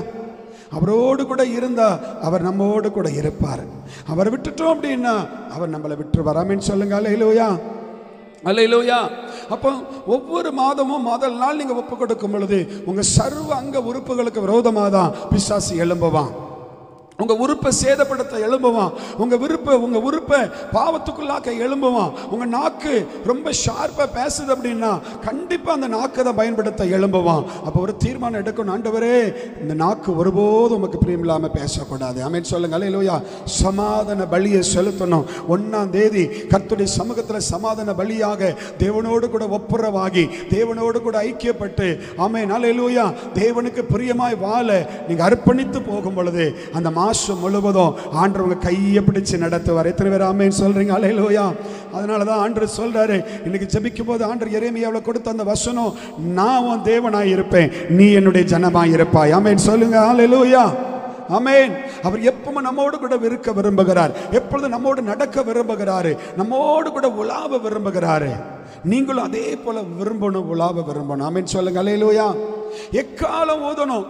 S1: அவரோடு கூட இருந்தா அவர் நம்மோடு கூட இருப்பார் அவரை விட்டுட்டோம் அப்படின்னா அவர் நம்மளை விட்டுருவார் ஆமென் சொல்லுங்க அலையிலோயா அல்லையிலோயா அப்போ ஒவ்வொரு மாதமும் முதல் நாள் நீங்க ஒப்பு கொடுக்கும் பொழுது உங்க சர்வ அங்க உறுப்புகளுக்கு விரோதமாக தான் பிசாசு எழும்புவான் உங்க உறுப்பை சேதப்படுத்த எழும்புவான் உங்க விருப்ப உங்க உறுப்பை பாவத்துக்குள்ளாக்க எழும்புவான் உங்க நாக்கு ரொம்ப ஷார்ப்பா பேசுது அப்படின்னா கண்டிப்பா அந்த நாக்கை தான் பயன்படுத்த எழும்புவான் அப்போ ஒரு தீர்மானம் எடுக்கணும் ஆண்டவரே இந்த நாக்கு ஒருபோதும் உமக்கு பிரியமில்லாம பேசக்கூடாது ஆமென் சொல்லுங்க அல்லையா சமாதான பலியை செலுத்தணும் ஒன்னாம் தேதி கர்த்தருடைய சமூகத்தில் சமாதான பலியாக தேவனோடு கூட ஒப்புரவாகி தேவனோடு கூட ஐக்கியப்பட்டு ஆமென் அல்லேலூயா தேவனுக்கு பிரியமாய் வாழ நீங்க அர்ப்பணித்து போகும் பொழுது அந்த மாசம் முழுவதும் ஆண்டவர் உங்க கையை பிடிச்சு நடத்துவார் எத்தனை பேர் ஆமேன்னு சொல்றீங்க அல்லேலூயா அதனால தான் ஆண்டவர் சொல்றாரு இன்னைக்கு ஜெபிக்கும் போது ஆண்டவர் எரேமியாவில் கொடுத்த அந்த வசனம் நான் உன் தேவனாய் இருப்பேன் நீ என்னுடைய ஜனமாய் இருப்பாய் ஆமேன் சொல்லுங்க அல்லேலூயா ஆமென் அவர் எப்பவும் நம்மோடு கூட இருக்க விரும்புகிறார் எப்பொழுது நம்மோடு நடக்க விரும்புகிறாரு நம்மோடு கூட உலாவ விரும்புகிறாரு நீங்களும் அதே போல விரும்பணும் உலாவ விரும்பணும் ஆமென் சொல்லுங்க அலையிலோயா எக்காலம் ஊதணும்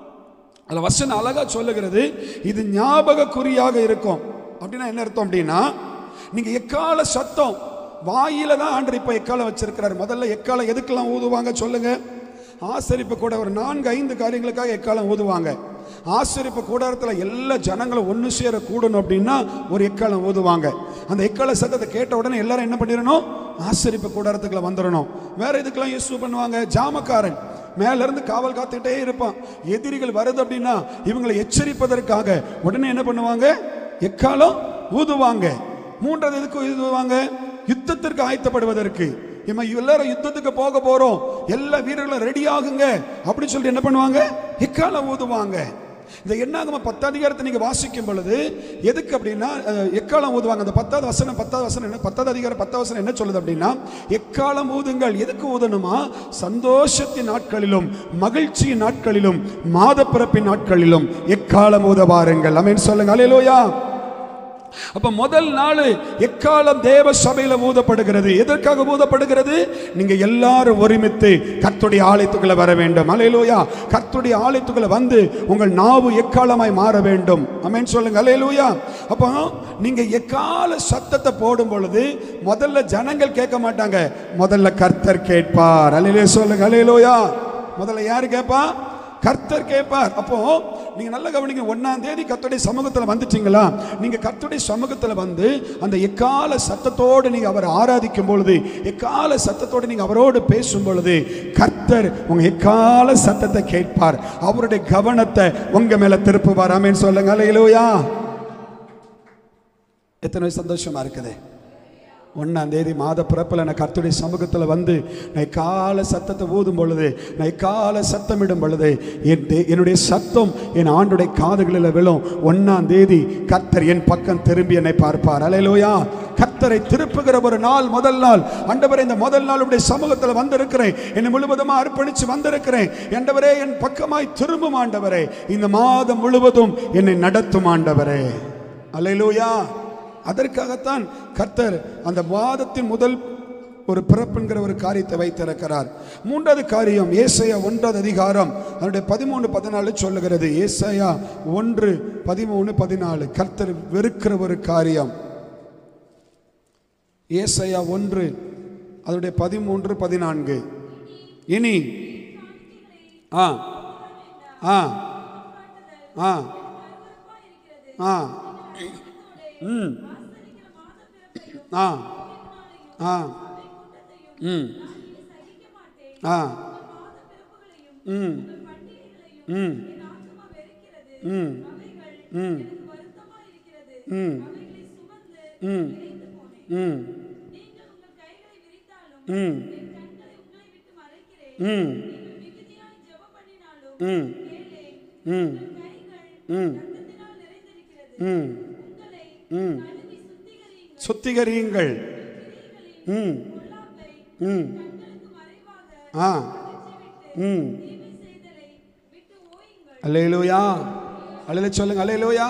S1: அதுல வசனம் அழகா சொல்லுகிறது இது ஞாபக குறியாக இருக்கும் அப்படின்னா என்ன அர்த்தம் அப்படின்னா நீங்க எக்கால சத்தம் வாயில தான் ஆண்டர் இப்ப எக்காலம் வச்சிருக்கிறார் முதல்ல எக்காலம் எதுக்கெல்லாம் ஊதுவாங்க சொல்லுங்க ஆசரிப்பு கூட ஒரு நான்கு ஐந்து காரியங்களுக்காக எக்காலம் ஊதுவாங்க ஆசரிப்பு கூடாரத்தில் எல்லா ஜனங்களும் ஒன்று சேர கூடணும் அப்படின்னா ஒரு எக்காலம் ஊதுவாங்க அந்த எக்கால சத்தத்தை கேட்ட உடனே எல்லாரும் என்ன பண்ணிடணும் ஆசரிப்பு கூடாரத்துக்குள்ள வந்துடணும் வேற இதுக்கெல்லாம் யூஸ் பண்ணுவாங்க ஜாமக்காரன் மேல இருந்து காவல் காத்துக்கிட்டே இருப்பான் எதிரிகள் வருது அப்படின்னா இவங்களை எச்சரிப்பதற்காக உடனே என்ன பண்ணுவாங்க எக்காலம் ஊதுவாங்க மூன்றாவது எதுக்கு ஊதுவாங்க யுத்தத்திற்கு ஆயத்தப்படுவதற்கு இவங்க எல்லாரும் யுத்தத்துக்கு போக போறோம் எல்லா வீரர்களும் ரெடி ஆகுங்க அப்படின்னு சொல்லிட்டு என்ன பண்ணுவாங்க எக்காலம் ஊதுவாங்க இந்த எண்ணாகம பத்தாம் அதிகாரத்தை நீங்க வாசிக்கும் பொழுது எதுக்கு அப்படின்னா அஹ், எக்காலம் ஊதுவாங்க அந்த பத்தாவது வசனம் பத்தாவது வசனம் என்ன பத்தாவது அதிகாரம் பத்தாவது வசனம் என்ன சொல்லுது அப்படின்னா எக்காலம் ஊதுங்கள் எதுக்கு ஊதணுமா சந்தோஷத்தின் நாட்களிலும் மகிழ்ச்சியின் நாட்களிலும் மாத பிறப்பின் நாட்களிலும் எக்காலம் ஊத வாருங்கள் அமேன் சொல்லுங்க அலையிலோயா அப்ப முதல் நாள் எக்காலம் தேவ சபையில ஊதப்படுகிறது எதற்காக ஊதப்படுகிறது நீங்க எல்லாரும் ஒருமித்து கர்த்துடைய ஆலயத்துக்குள்ள வர வேண்டும் அலையலூயா கர்த்துடைய ஆலயத்துக்குள்ள வந்து உங்கள் நாவு எக்காலமாய் மாற வேண்டும் அமேன் சொல்லுங்க அலையலூயா அப்போ நீங்க எக்கால சத்தத்தை போடும் பொழுது முதல்ல ஜனங்கள் கேட்க மாட்டாங்க முதல்ல கர்த்தர் கேட்பார் அலையிலே சொல்லுங்க அலையலூயா முதல்ல யாரு கேட்பா கர்த்தர் கேட்பார் அப்போ நீங்க நல்ல கவனிங்க ஒன்னாம் தேதி கர்த்தருடைய சமூகத்துல வந்துட்டீங்களா நீங்க கர்த்தருடைய சமூகத்துல வந்து அந்த எக்கால சத்தத்தோடு நீங்க அவரை ஆராதிக்கும் பொழுது எக்கால சத்தத்தோடு நீங்க அவரோடு பேசும் பொழுது கர்த்தர் உங்க எக்கால சத்தத்தை கேட்பார் அவருடைய கவனத்தை உங்க மேல திருப்புவார் ஆமென் சொல்லுங்க அல்லேலூயா எத்தனை சந்தோஷமா இருக்குது ஒன்றாம் தேதி மாத பிறப்பில் நான் கர்த்தருடைய சமூகத்தில் வந்து நான் கால சத்தத்தை ஊதும் பொழுது நான் கால சத்தமிடும் பொழுது என் தே- என்னுடைய சத்தம் என் ஆண்டுடைய காதுகளில் விழும் ஒன்றாம் தேதி கர்த்தர் என் பக்கம் திரும்பி என்னை பார்ப்பார் அலையலோயா கர்த்தரை திருப்புகிற ஒரு நாள் முதல் நாள் ஆண்டவரே இந்த முதல் நாள் உடைய சமூகத்தில் வந்திருக்கிறேன் என்னை முழுவதுமா அர்ப்பணிச்சு வந்திருக்கிறேன் ஆண்டவரே என் பக்கமாய் திரும்பும் ஆண்டவரே இந்த மாதம் முழுவதும் என்னை நடத்தும் ஆண்டவரே அலையலூயா அதற்காகத்தான் கர்த்தர் அந்த வாதத்தின் முதல் ஒரு பிறப்புங்கிற ஒரு காரியத்தை வைத்திருக்கிறார் மூன்றாவது காரியம் ஏசாயா ஒன்றாவது அதிகாரம் அதனுடைய பதிமூணு பதினாலு சொல்லுகிறது ஏசாயா ஒன்று பதிமூணு பதினாலு கர்த்தர் வெறுக்கிற ஒரு காரியம் ஏசாயா ஒன்று அதனுடைய பதிமூன்று பதினான்கு இனி ஆ ஆ ஆ ஆ ம் ஆ ஆ ம் ஆ ம் ம் ம் ம் ம் ம் ம் ம் ம் ம் ம் ம் ம்
S2: உங்களை
S1: ம்
S2: கழுவி சுத்திகரியுங்கள்
S1: சுத்திகரியுங்கள் ம்
S2: பொல்லாப்பை
S1: ம்
S2: கண்களுக்கு மறைவாக
S1: ஆ
S2: அகற்றிவிட்டு
S1: ம்
S2: தீமை செய்தலை விட்டு ஓயுங்கள்
S1: அல்லேலூயா அல்லேலூயா சொல்லுங்க அல்லேலூயா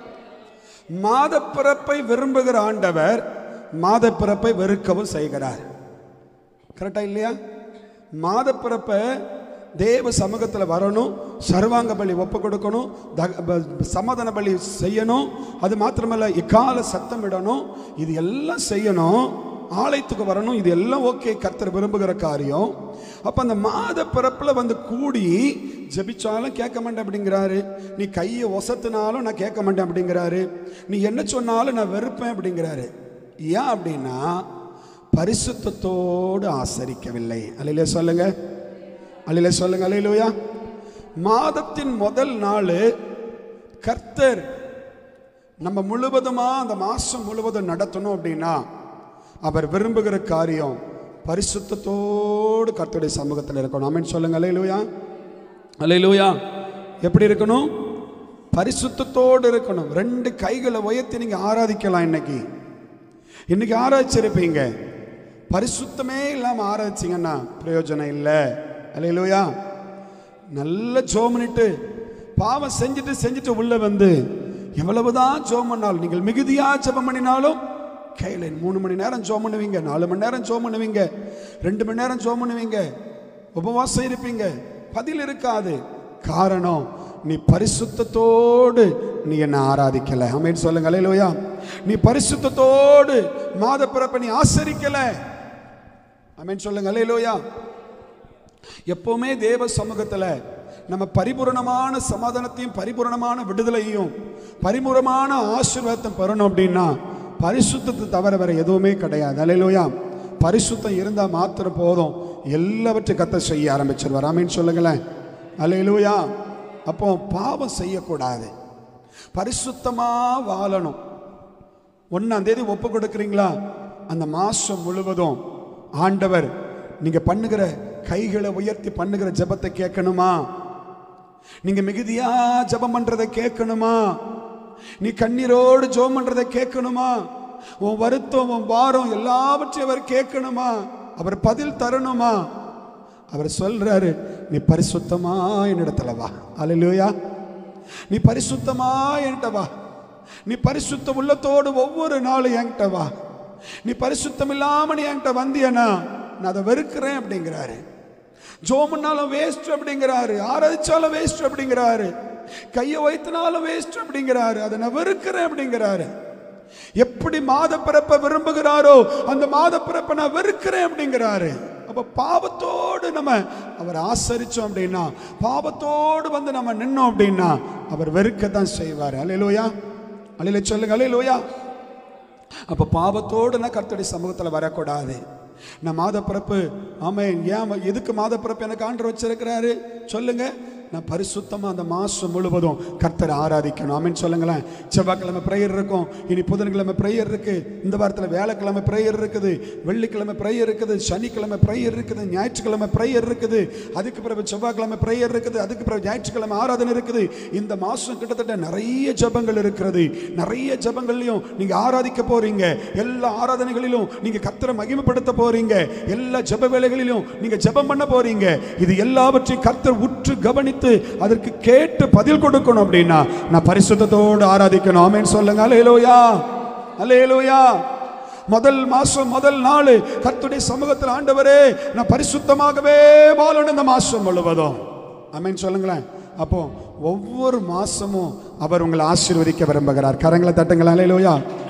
S1: மாதப்பிறப்பை விரும்புகிற ஆண்டவர் மாதப்பிறப்பை வெறுக்கவும் செய்கிறார் கரெக்டா இல்லையா மாதப்பிறப்பை தேவ சமூகத்தில் வரணும் சர்வாங்க பலி ஒப்பு கொடுக்கணும் தக- ப- சமாதான பலி செய்யணும் அது மாத்திரமல்ல இக்கால சத்தம் இடணும் இது எல்லாம் செய்யணும் ஆலயத்துக்கு வரணும் இது எல்லாம் ஓகே கர்த்தர் விரும்புகிற காரியம் அப்போ அந்த மாத பிறப்பில் வந்து கூடி ஜெபிச்சாலும் கேட்க மாட்டேன் அப்படிங்கிறாரு நீ கையை ஒசத்துனாலும் நான் கேட்க மாட்டேன் அப்படிங்கிறாரு நீ என்ன சொன்னாலும் நான் வெறுப்பேன் அப்படிங்கிறாரு ஏன் அப்படின்னா பரிசுத்தத்தோடு ஆசரிக்கவில்லை அல்லையிலே சொல்லுங்க அல்லையிலே சொல்லுங்க அல்லையிலூயா மாதத்தின் முதல் நாள் கர்த்தர் நம்ம முழுவதுமா அந்த மாசம் முழுவதும் நடத்தணும் அப்படின்னா அவர் விரும்புகிற காரியம் பரிசுத்தத்தோடு கர்த்தருடைய சமூகத்தில் இருக்கணும் ஆமென் சொல்லுங்க அல்லையிலூயா அல்லையிலூயா எப்படி இருக்கணும் பரிசுத்தத்தோடு இருக்கணும் ரெண்டு கைகளை உயர்த்தி நீங்க ஆராதிக்கலாம் இன்னைக்கு இன்னைக்கு ஆராய்ச்சிருப்பீங்க பரிசுத்தமே இல்லாமல் ஆராய்ச்சிங்கன்னா பிரயோஜனம் இல்லை அல்லையிலூயா நல்ல ஜோம் பண்ணிட்டு பாவம் செஞ்சுட்டு செஞ்சுட்டு உள்ள வந்து எவ்வளவுதான் ஜோம் பண்ணாலும் நீங்கள் மிகுதியா ஜெபம் பண்ணினாலும் கையில் மூணு மணி நேரம் ஜோம் பண்ணுவீங்க நாலு மணி நேரம் ஜோம் பண்ணுவீங்க ரெண்டு மணி நேரம் ஜோம் பண்ணுவீங்க உபவாசம் இருப்பீங்க பதில் இருக்காது காரணம் நீ பரிசுத்தத்தோடு நீ என்ன ஆராதிக்கல அமேன் சொல்லுங்க அல்லேலூயா நீ பரிசுத்தத்தோடு மாத பிறப்பை நீ ஆசரிக்கல அமேன் சொல்லுங்க அல்லேலூயா எப்பவுமே தேவ சமூகத்தில் நம்ம பரிபூரணமான சமாதானத்தையும் பரிபூரணமான விடுதலையும் பரிபூரணமான ஆசீர்வாதத்தையும் பெறணும் அப்படின்னா பரிசுத்தத்தை தவிர வேற எதுவுமே கிடையாது அல்லையிலோயா பரிசுத்தம் இருந்தால் மாத்திரம் போதும் எல்லாவற்றையும் கத்த செய்ய ஆரம்பிச்சிருவார் ஆமீன் சொல்லுங்களேன் அல்லையிலூயா அப்போ பாவம் செய்யக்கூடாது பரிசுத்தமாக வாழணும் ஒன்றாம் தேதி ஒப்பு கொடுக்குறீங்களா அந்த மாசம் முழுவதும் ஆண்டவர் நீங்க பண்ணுகிற கைகளை உயர்த்தி பண்ணுகிற ஜெபத்தை கேட்கணுமா நீங்க மிகுதியா ஜெபம் பண்றதை கேட்கணுமா நீ கண்ணீரோடு ஜெபம் பண்றதை கேட்கணுமா உன் வருத்தம் உன் பாரம் எல்லாவற்றையும் அவர் கேட்கணுமா அவர் பதில் தரணுமா அவர் சொல்றாரு நீ பரிசுத்தமா என்னிடத்துல வா அல்லேலூயா நீ பரிசுத்தமா என்கிட்ட வா நீ பரிசுத்த உள்ளத்தோடு ஒவ்வொரு நாளும் என்கிட்ட வா நீ பரிசுத்தம் இல்லாம நீ என்கிட்ட வந்தியனா நான் அதை வெறுக்கிறேன் அப்படிங்கிறாரு ஜோமுன்னாலும் வேஸ்ட் அப்படிங்கிறாரு ஆராதிச்சாலும் வேஸ்ட் அப்படிங்கிறாரு கையை வைத்தினாலும் வேஸ்ட் அப்படிங்கிறாரு அதை நான் வெறுக்கிறேன் அப்படிங்கிறாரு எப்படி மாத பிறப்பை விரும்புகிறாரோ அந்த மாத பிறப்பை நான் வெறுக்கிறேன் அப்படிங்கிறாரு அப்ப பாவத்தோடு நம்ம அவர் ஆசரிச்சோம் அப்படின்னா பாவத்தோடு வந்து நம்ம நின்னோம் அப்படின்னா அவர் வெறுக்கத்தான் செய்வார் அலையிலோயா அலையில சொல்லுங்க அலையிலோயா அப்ப பாவத்தோடு நான் கர்த்தருடைய சமூகத்தில் வரக்கூடாது நான் மாத பிறப்பு ஆமாம் ஏன் எதுக்கு மாத பிறப்பு எனக்கு ஆண்டர் வச்சிருக்கிறாரு சொல்லுங்க நான் பரிசுத்தமாக அந்த மாதம் முழுவதும் கர்த்தரை ஆராதிக்கணும் ஆமென் சொல்லுங்களேன் செவ்வாய்க்கிழமை ப்ரேயர் இருக்கும் இனி புதன்கிழமை ப்ரேயர் இருக்கு இந்த வாரத்தில் வேலைக்கிழமை ப்ரேயர் இருக்குது வெள்ளிக்கிழமை ப்ரேயர் இருக்குது சனிக்கிழமை ப்ரேயர் இருக்குது ஞாயிற்றுக்கிழமை ப்ரேயர் இருக்குது அதுக்கு பிறகு செவ்வாய்க்கிழமை ப்ரேயர் இருக்குது அதுக்கு பிறகு ஞாயிற்றுக்கிழமை ஆராதனை இருக்குது இந்த மாதம் கிட்டத்தட்ட நிறைய ஜெபங்கள் இருக்கிறது நிறைய ஜெபங்கள்லையும் நீங்க ஆராதிக்க போறீங்க எல்லா ஆராதனைகளிலும் நீங்க கர்த்தரை மகிமைப்படுத்த போறீங்க எல்லா ஜெப வேலைகளிலும் நீங்க ஜெபம் பண்ண போறீங்க இது எல்லாவற்றையும் கர்த்தர் உற்று கவனித்து அதற்கு கேட்டு பதில் கொடுக்கணும் அப்படின்னா நான் பரிசுத்தத்தோடு ஆராதிக்கணும் ஆமென் சொல்லுங்க அலேலோயா அலேலோயா முதல் மாசம் முதல் நாள் கர்த்தருடைய சமூகத்தில் ஆண்டவரே நான் பரிசுத்தமாகவே வாழணும் இந்த மாசம் முழுவதும் ஆமென் சொல்லுங்களேன் அப்போ ஒவ்வொரு மாசமும் அவர் உங்களை ஆசீர்வதிக்க விரும்புகிறார் கரங்களை தட்டுங்களா அலேலோயா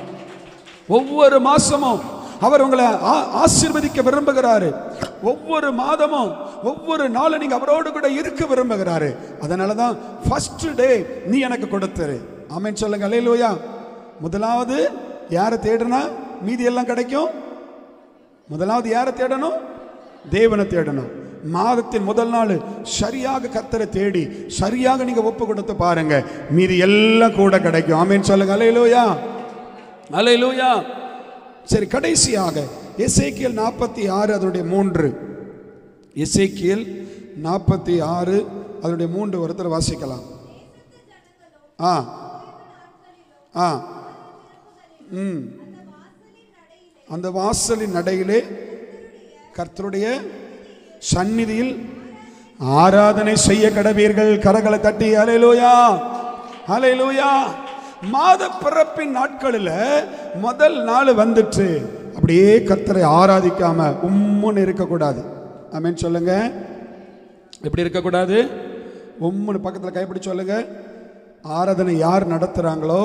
S1: ஒவ்வொரு மாசமும் அவர் உங்களை ஆ- ஆசீர்வதிக்க விரும்புகிறாரு ஒவ்வொரு மாதமும் ஒவ்வொரு நாளும் நீங்க அவரோடு கூட இருக்க விரும்புகிறாரு அதனால தான் ஃபர்ஸ்ட் டே நீ எனக்கு கொடுத்துரு ஆமென் சொல்லுங்க அல்லேலூயா முதலாவது யாரை தேடுனா மீதி எல்லாம் கிடைக்கும் முதலாவது யாரை தேடணும் தேவனை தேடணும் மாதத்தின் முதல் நாள் சரியாக கத்தரை தேடி சரியாக நீங்க ஒப்பு கொடுத்து பாருங்க மீதி எல்லாம் கூட கிடைக்கும் ஆமென் சொல்லுங்க அலையிலூயா அலையிலூயா சரி கடைசியாக எசேக்கியல் நாற்பத்தி ஆறு அதனுடைய மூன்று எசேக்கியல் நாற்பத்தி ஆறு அதனுடைய மூன்று ஒருத்தர் வாசிக்கலாம் ஆ ஆ ம் அந்த வாசலின் நடையிலே கர்த்தருடைய சந்நிதியில் ஆராதனை செய்ய கடவீர்கள் கரகளை தட்டி அலையிலோயா அலையிலோயா மாத பிறப்பின் நாட்களில் முதல் நாள் வந்துட்டு அப்படியே கர்த்தரை ஆராதிக்காம உம்முன்னு இருக்கக்கூடாது ஆமென் சொல்லுங்க எப்படி இருக்கக்கூடாது உம்முன்னு பக்கத்தில் கைப்பிடி சொல்லுங்க ஆராதனை யார் நடத்துறாங்களோ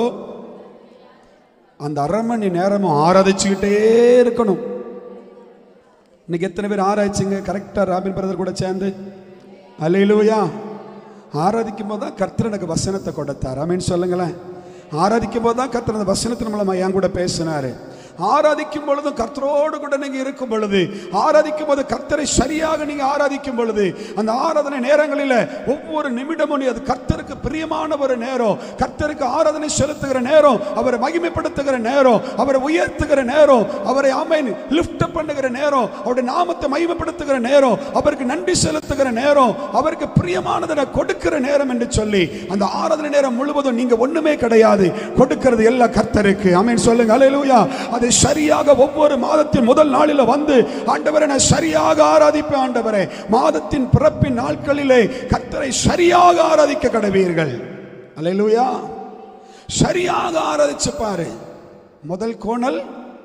S1: அந்த அரை மணி நேரமும் ஆராதிச்சுக்கிட்டே இருக்கணும் இன்னைக்கு எத்தனை பேர் ஆராய்ச்சிங்க கரெக்டாக ராபின் பிரதர் கூட சேர்ந்து அல்லையிலுவையா ஆராதிக்கும் போது தான் கர்த்தர் எனக்கு வசனத்தை கொடுத்தார் ஆமீன் சொல்லுங்களேன் ஆராதிக்கும் போது தான் கர்த்தர் அந்த வசனத்தின் மூலமா என் கூட பேசினாரு ஆராதிக்கும் பொழுதும் கர்த்தரோடு கூட நீங்க இருக்கும் பொழுது ஆராதிக்கும் போது கர்த்தரை சரியாக நீங்க ஆராதிக்கும் பொழுது அந்த ஆராதனை நேரங்களில் ஒவ்வொரு நிமிடமும் நீ அது கர்த்தருக்கு பிரியமான ஒரு நேரம் கர்த்தருக்கு ஆராதனை செலுத்துகிற நேரம் அவரை மகிமைப்படுத்துகிற நேரம் அவரை உயர்த்துகிற நேரம் அவரை ஆமைன் லிஃப்ட் பண்ணுகிற நேரம் அவருடைய நாமத்தை மகிமைப்படுத்துகிற நேரம் அவருக்கு நன்றி செலுத்துகிற நேரம் அவருக்கு பிரியமானதை கொடுக்கிற நேரம் என்று சொல்லி அந்த ஆராதனை நேரம் முழுவதும் நீங்க ஒண்ணுமே கிடையாது கொடுக்கிறது எல்லாம் கர்த்தருக்கு ஆமென் சொல்லுங்க அல்லேலூயா அதை சரியாக ஒவ்வொரு மாதத்தின் முதல் நாளில் வந்து ஆண்டவரை நான் சரியாக ஆராதிப்பேன் ஆண்டவரே மாதத்தின் பிறப்பின் நாட்களிலே கர்த்தரை சரியாக ஆராதிக்க கடவீர்கள் அல்லேலூயா சரியாக ஆராதிச்சு பாரு முதல் கோணல்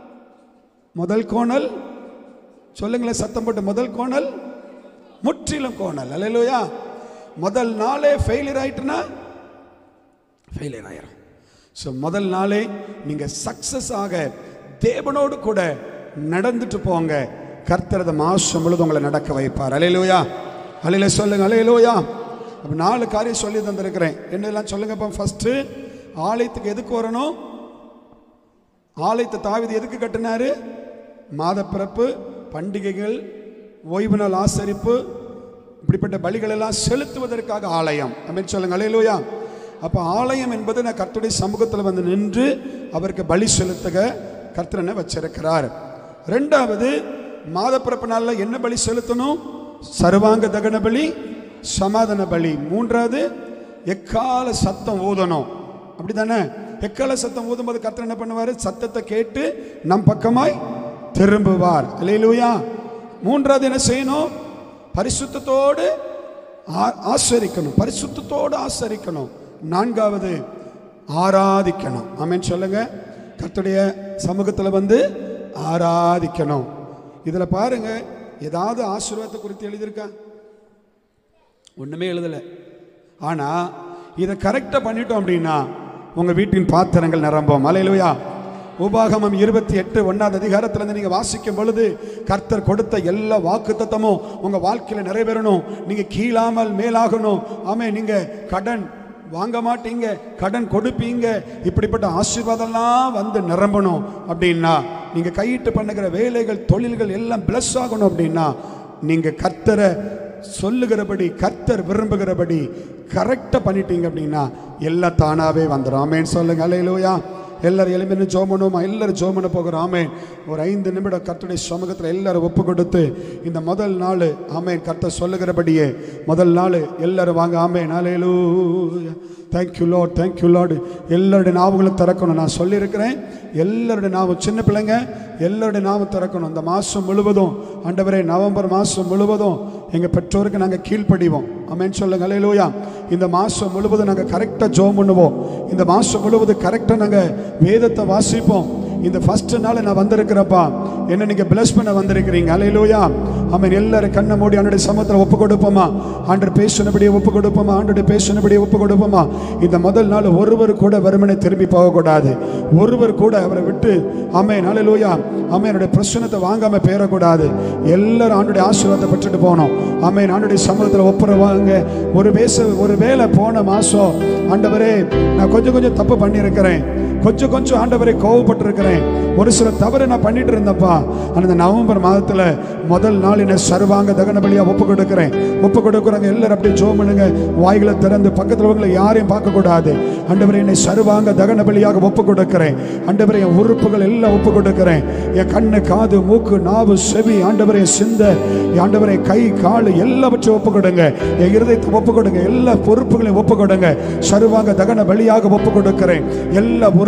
S1: முதல் கோணல் சொல்லுங்களேன் சத்தம் போட்டு முதல் கோணல் முற்றிலும் கோணல் அல்லேலூயா முதல் நாளே ஃபெயிலியர் ஆயிட்டுனா ஃபெயிலியர் ஆயிரும் ஸோ முதல் நாளே நீங்கள் சக்ஸஸ் ஆக தேவனோடு கூட நடந்துட்டு போங்க கர்த்தர் அந்த மாசம் முழுதும் உங்களை நடக்க வைப்பார் அலையிலோயா அலையில சொல்லுங்க அலையிலோயா அப்போ நாலு காரியம் சொல்லி தந்திருக்கிறேன் என்னெல்லாம் சொல்லுங்க இப்போ ஃபஸ்ட்டு ஆலயத்துக்கு எதுக்கு வரணும் ஆலயத்தை தாவிது எதுக்கு கட்டினாரு மாதப்பிறப்பு பண்டிகைகள் ஓய்வு நாள் ஆசரிப்பு இப்படிப்பட்ட பலிகள் எல்லாம் செலுத்துவதற்காக ஆலயம் அப்படின்னு சொல்லுங்க அலையிலோயா அப்போ ஆலயம் என்பது நான் கர்த்தருடைய சமூகத்தில் வந்து நின்று அவருக்கு பலி செலுத்துக கர்த்தரனை வச்சிருக்கிறார் ரெண்டாவது மாதப்பிறப்பு நாளில் என்ன பலி செலுத்தணும் சர்வாங்க தகன பலி சமாதான பலி மூன்றாவது எக்கால சத்தம் ஊதணும் அப்படிதானே எக்கால சத்தம் ஊதும்போது கர்த்தர் என்ன பண்ணுவார் சத்தத்தை கேட்டு நம் பக்கமாய் திரும்புவார் அல்லேலூயா மூன்றாவது என்ன செய்யணும் பரிசுத்தத்தோடு ஆ- ஆசரிக்கணும் பரிசுத்தத்தோடு ஆசரிக்கணும் நான்காவது ஆராதிக்கணும் ஆமென் சொல்லுங்க கர்த்தருடைய சமூகத்தில் வந்து ஆராதிக்கணும் இதில் பாருங்க ஏதாவது ஆசீர்வாதத்தை குறித்து எழுதியிருக்கா ஒன்றுமே எழுதலை ஆனால் இதை கரெக்டாக பண்ணிட்டோம் அப்படின்னா உங்கள் வீட்டின் பாத்திரங்கள் நிரம்பும் அலையிலுயா உபாகமம் இருபத்தி எட்டு ஒன்றாவது அதிகாரத்திலிருந்து நீங்கள் வாசிக்கும் பொழுது கர்த்தர் கொடுத்த எல்லா வாக்குத்தத்தமும் உங்கள் வாழ்க்கையில் நிறைவேறணும் நீங்கள் கீழாமல் மேலாகணும் ஆமே நீங்கள் கடன் வாங்க மாட்டீங்க கடன் கொடுப்பீங்க இப்படிப்பட்ட ஆசீர்வாதம்லாம் வந்து நிரம்பணும் அப்படின்னா நீங்கள் கையிட்டு பண்ணுகிற வேலைகள் தொழில்கள் எல்லாம் பிளஸ் ஆகணும் அப்படின்னா நீங்கள் கர்த்தரை சொல்லுகிறபடி கர்த்தர் விரும்புகிறபடி கரெக்டாக பண்ணிட்டீங்க அப்படின்னா எல்லாம் தானாகவே வந்துடும் ஆமேன்னு சொல்லுங்க அலையிலோயா எல்லாரும் எலும்பின்னு ஜோமனுமா எல்லாரும் ஜோமன போகிறோம் ஆமேன் ஒரு ஐந்து நிமிடம் கர்த்தருடைய சமூகத்தில் எல்லாரும் ஒப்பு கொடுத்து இந்த முதல் நாள் ஆமேன் கர்த்தர் சொல்லுகிறபடியே முதல் நாள் எல்லாரும் வாங்க amen hallelujah thank you lord thank you lord எல்லாருடைய நாவுகளும் திறக்கணும் நான் சொல்லியிருக்கிறேன் எல்லாருடைய நாமம் சின்ன பிள்ளைங்க எல்லாருடைய நாமம் திறக்கணும் இந்த மாதம் முழுவதும் ஆண்டவரே நவம்பர் மாதம் முழுவதும் எங்கள் பெற்றோருக்கு நாங்கள் கீழ்ப்படிவோம் அமேன் சொல்லுங்க அலையிலூயா இந்த மாதம் முழுவதும் நாங்கள் கரெக்டாக ஜோம் பண்ணுவோம் இந்த மாதம் முழுவதும் கரெக்டாக நாங்கள் வேதத்தை வாசிப்போம் இந்த ஃபர்ஸ்ட் நாள் நான் வந்திருக்கிறப்பா என்ன நீங்க பிளஸ் பண்ண வந்திருக்கிறீங்க அலையிலூயா ஆமென் எல்லாரும் கண்ணை மூடி ஆண்டுடைய சமத்தில் ஒப்பு கொடுப்போமா ஆண்டு பேசினபடியே ஒப்பு கொடுப்போமா ஆண்டுடைய பேசினபடியே ஒப்பு கொடுப்போமா இந்த முதல் நாள் ஒருவர் கூட வெறுமனே திரும்பி போகக்கூடாது ஒருவர் கூட அவரை விட்டு ஆமென் அலையிலூயா ஆமென் என்னுடைய பிரச்சனத்தை வாங்காம பேரக்கூடாது எல்லாரும் ஆண்டுடைய ஆசீர்வாதத்தை பெற்றுட்டு போனோம் ஆமென் ஆண்டுடைய சமூகத்தில் ஒப்புரவாங்க ஒரு பேச ஒரு வேலை போன மாசம் ஆண்டவரே நான் கொஞ்சம் கொஞ்சம் தப்பு பண்ணியிருக்கிறேன் கொஞ்சம் கொஞ்சம் ஆண்டவரை கோவப்பட்டிருக்கிறேன் ஒரு சில தவறு நான் பண்ணிட்டு இருந்தப்பா ஆனால் இந்த நவம்பர் மாதத்தில் முதல் நாள் என்ன சர்வாங்க தகன பலியாக ஒப்பு கொடுக்குறேன் ஒப்பு கொடுக்குறாங்க எல்லாரும் அப்படியே ஜோம் பண்ணுங்க வாய்களை திறந்து பக்கத்தில் உங்களை யாரையும் பார்க்கக்கூடாது ஆண்டவரை என்னை சர்வாங்க தகன பலியாக ஒப்பு கொடுக்கிறேன் ஆண்டவரை என் உறுப்புகள் எல்லாம் ஒப்பு கொடுக்கிறேன் என் கண்ணு காது மூக்கு நாவு செவி ஆண்டவரை சிந்த என் ஆண்டவரை கை கால் எல்லாவற்றையும் ஒப்பு கொடுங்க என் இருதயத்தை ஒப்பு கொடுங்க எல்லா பொறுப்புகளையும் ஒப்பு கொடுங்க சர்வாங்க தகன பலியாக ஒப்பு கொடுக்கிறேன் எல்லா உறுப்பு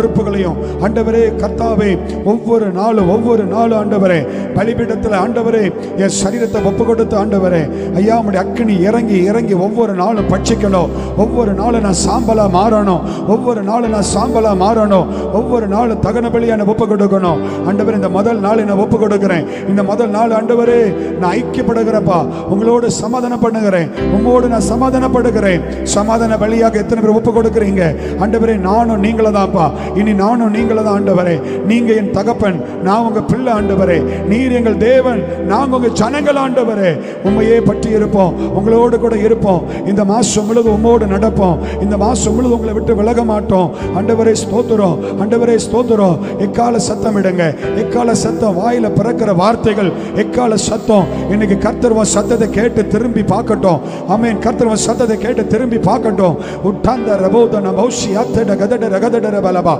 S1: பொறுப்புகளையும் ஆண்டவரே கர்த்தாவே ஒவ்வொரு நாளும் ஒவ்வொரு நாளும் ஆண்டவரே பலிபீடத்தில் ஆண்டவரே என் சரீரத்தை ஒப்பு கொடுத்து ஆண்டவரே ஐயா உம்முடைய அக்கினி இறங்கி இறங்கி ஒவ்வொரு நாளும் பட்சிக்கணும் ஒவ்வொரு நாளும் நான் சாம்பலா மாறணும் ஒவ்வொரு நாளும் நான் சாம்பலா மாறணும் ஒவ்வொரு நாளும் தகன பலியை நான் ஒப்பு கொடுக்கணும் ஆண்டவர் இந்த முதல் நாள் நான் ஒப்பு கொடுக்கிறேன் இந்த முதல் நாள் ஆண்டவரே நான் ஐக்கியப்படுகிறப்பா உங்களோடு சமாதானம் பண்ணுகிறேன் உங்களோடு நான் சமாதானப்படுகிறேன் சமாதான பலியாக எத்தனை பேர் ஒப்பு கொடுக்குறீங்க ஆண்டவரே நானும் நீங்கள தான்ப்பா இனி நானும் நீங்கள தான் ஆண்டவரே நீங்க என் தகப்பன் நான் உங்க பிள்ளை ஆண்டவரே நீர் எங்கள் தேவன் நாங்க உங்க ஜனங்கள் ஆண்டவரே உண்மையே பற்றி இருப்போம் உங்களோடு கூட இருப்போம் இந்த மாசம் முழுதும் உம்மோடு நடப்போம் இந்த மாசம் முழுதும் உங்களை விட்டு விலக மாட்டோம் ஆண்டவரே ஸ்தோத்திரம் ஆண்டவரே ஸ்தோத்திரம் எக்கால சத்தம் இடுங்க எக்கால சத்தம் வாயில பிறக்கிற வார்த்தைகள் எக்கால சத்தம் இன்னைக்கு கர்த்தர் உன் சத்தத்தை கேட்டு திரும்பி பார்க்கட்டும் ஆமென் கர்த்தர் உன் சத்தத்தை கேட்டு திரும்பி பார்க்கட்டும் உட்டாந்த ரபோதன பௌஷி அத்தட கதட ரகதட பலபா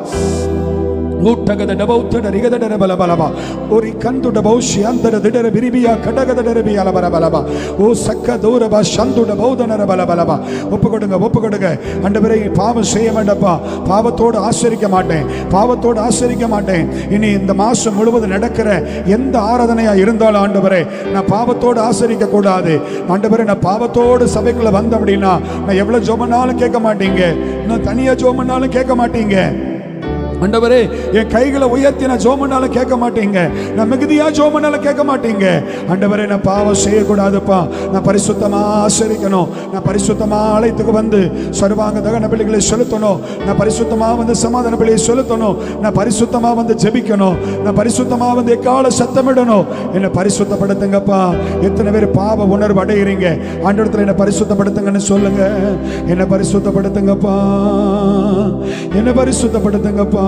S1: ಊಟಗದ ಡಬೌತಡ ರಿಗದಡರ ಬಲ ಬಲಬ ಓರಿ ಕಂದುಡ ಭೌಷ್ಯ ಅಂತರ ದಿಡರ ಬಿರಿಬಿಯ ಕಡಗದಡರ ಬಿಯಲ ಬಲ ಬಲಬ ஓ சக்க தூரப சந்துட பௌதனர பல பலபா ஒப்பு கொடுங்க ஒப்பு கொடுங்க ஆண்டவரே பாவம் செய்ய வேண்டப்பா பாவத்தோடு ஆசரிக்க மாட்டேன் பாவத்தோடு ஆசரிக்க மாட்டேன் இனி இந்த மாசம் முழுவதும் நடக்கிற எந்த ஆராதனையா இருந்தாலும் ஆண்டவரே நான் பாவத்தோடு ஆசரிக்க கூடாது ஆண்டவரே நான் பாவத்தோடு சபைக்குள்ள வந்த அப்படின்னா நான் எவ்வளவு ஜோமனாலும் கேட்க மாட்டீங்க நான் தனியா ஜோமனாலும் கேட்க மாட்டீங்க ஆண்டவரே என் கைகளை உயர்த்தி நான் ஜோமனாலும் கேட்க மாட்டீங்க நான் மிகுதியா ஜோமனாலும் கேட்க மாட்டீங்க ஆண்டவரே நான் பாவம் செய்யக்கூடாதுப்பா நான் பரிசுத்தமா ஆசரிக்கணும் நான் பரிசுத்தமா ஆலயத்துக்கு வந்து சர்வாங்க தகன பலிகளை செலுத்தணும் நான் பரிசுத்தமா வந்து சமாதான பலியை செலுத்தணும் நான் பரிசுத்தமா வந்து ஜெபிக்கணும் நான் பரிசுத்தமா வந்து எக்கால சத்தமிடணும் என்னை பரிசுத்தப்படுத்துங்கப்பா எத்தனை பேர் பாவ உணர்வு அடைகிறீங்க ஆண்டவரத்தில் என்னை பரிசுத்தப்படுத்துங்கன்னு சொல்லுங்க என்னை பரிசுத்தப்படுத்துங்கப்பா என்னை பரிசுத்தப்படுத்துங்கப்பா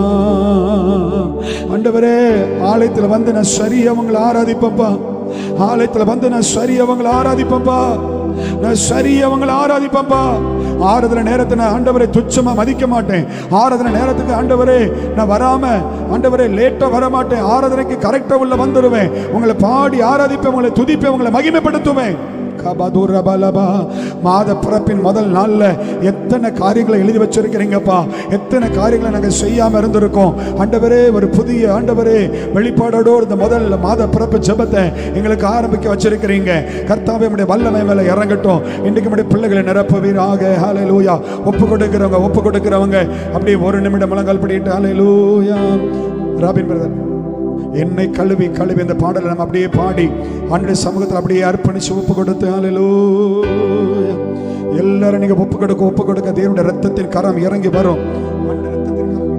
S1: ஆண்டவரே ஆலயத்தில் வந்து நான் சரி அவங்களை ஆராதிப்பப்பா ஆலயத்தில் வந்து நான் சரி அவங்களை ஆராதிப்பப்பா நான் சரி அவங்களை ஆராதிப்பப்பா ஆறுதல நேரத்தை நான் ஆண்டவரை துச்சமா மதிக்க மாட்டேன் ஆறுதல நேரத்துக்கு ஆண்டவரே நான் வராம ஆண்டவரே லேட்டா வர மாட்டேன் ஆராதனைக்கு கரெக்டா உள்ள வந்துடுவேன் உங்களை பாடி ஆராதிப்பேன் உங்களை துதிப்பேன் உங்களை மகிமைப்படுத்துவேன் கபதுரபலபா மாத பிறப்பின் முதல் நாள்ல எத்தனை காரியங்களை எழுதி வச்சிருக்கிறீங்கப்பா எத்தனை காரியங்களை நாங்கள் செய்யாம இருந்திருக்கோம் ஆண்டவரே ஒரு புதிய ஆண்டவரே வெளிப்பாடோடு இந்த முதல் மாத பிறப்பு ஜெபத்தை எங்களுக்கு ஆரம்பிக்க வச்சிருக்கிறீங்க கர்த்தாவே நம்முடைய வல்லமை மேல இறங்கட்டும் இன்றைக்கு நம்முடைய பிள்ளைகளை நிரப்புவீராக ஹாலே லூயா ஒப்பு கொடுக்கிறவங்க ஒப்பு கொடுக்கிறவங்க அப்படியே ஒரு நிமிடம் முழங்கால் படிட்டு ஹாலே லூயா ராபின் பிரதர் என்னை கழுவி கழுவி இந்த பாடலை நம்ம அப்படியே பாடி ஆண்டுடைய சமூகத்தில் அப்படியே அர்ப்பணிச்சு ஒப்பு கொடுத்து ஹalleluya. எல்லாரும் நீங்க ஒப்பு கொடுக்க ஒப்பு கொடுக்க தேவனுடைய ரத்தத்தின் கரம் இறங்கி வரும் ஆண்டுடைய ரத்தத்தின் கரம்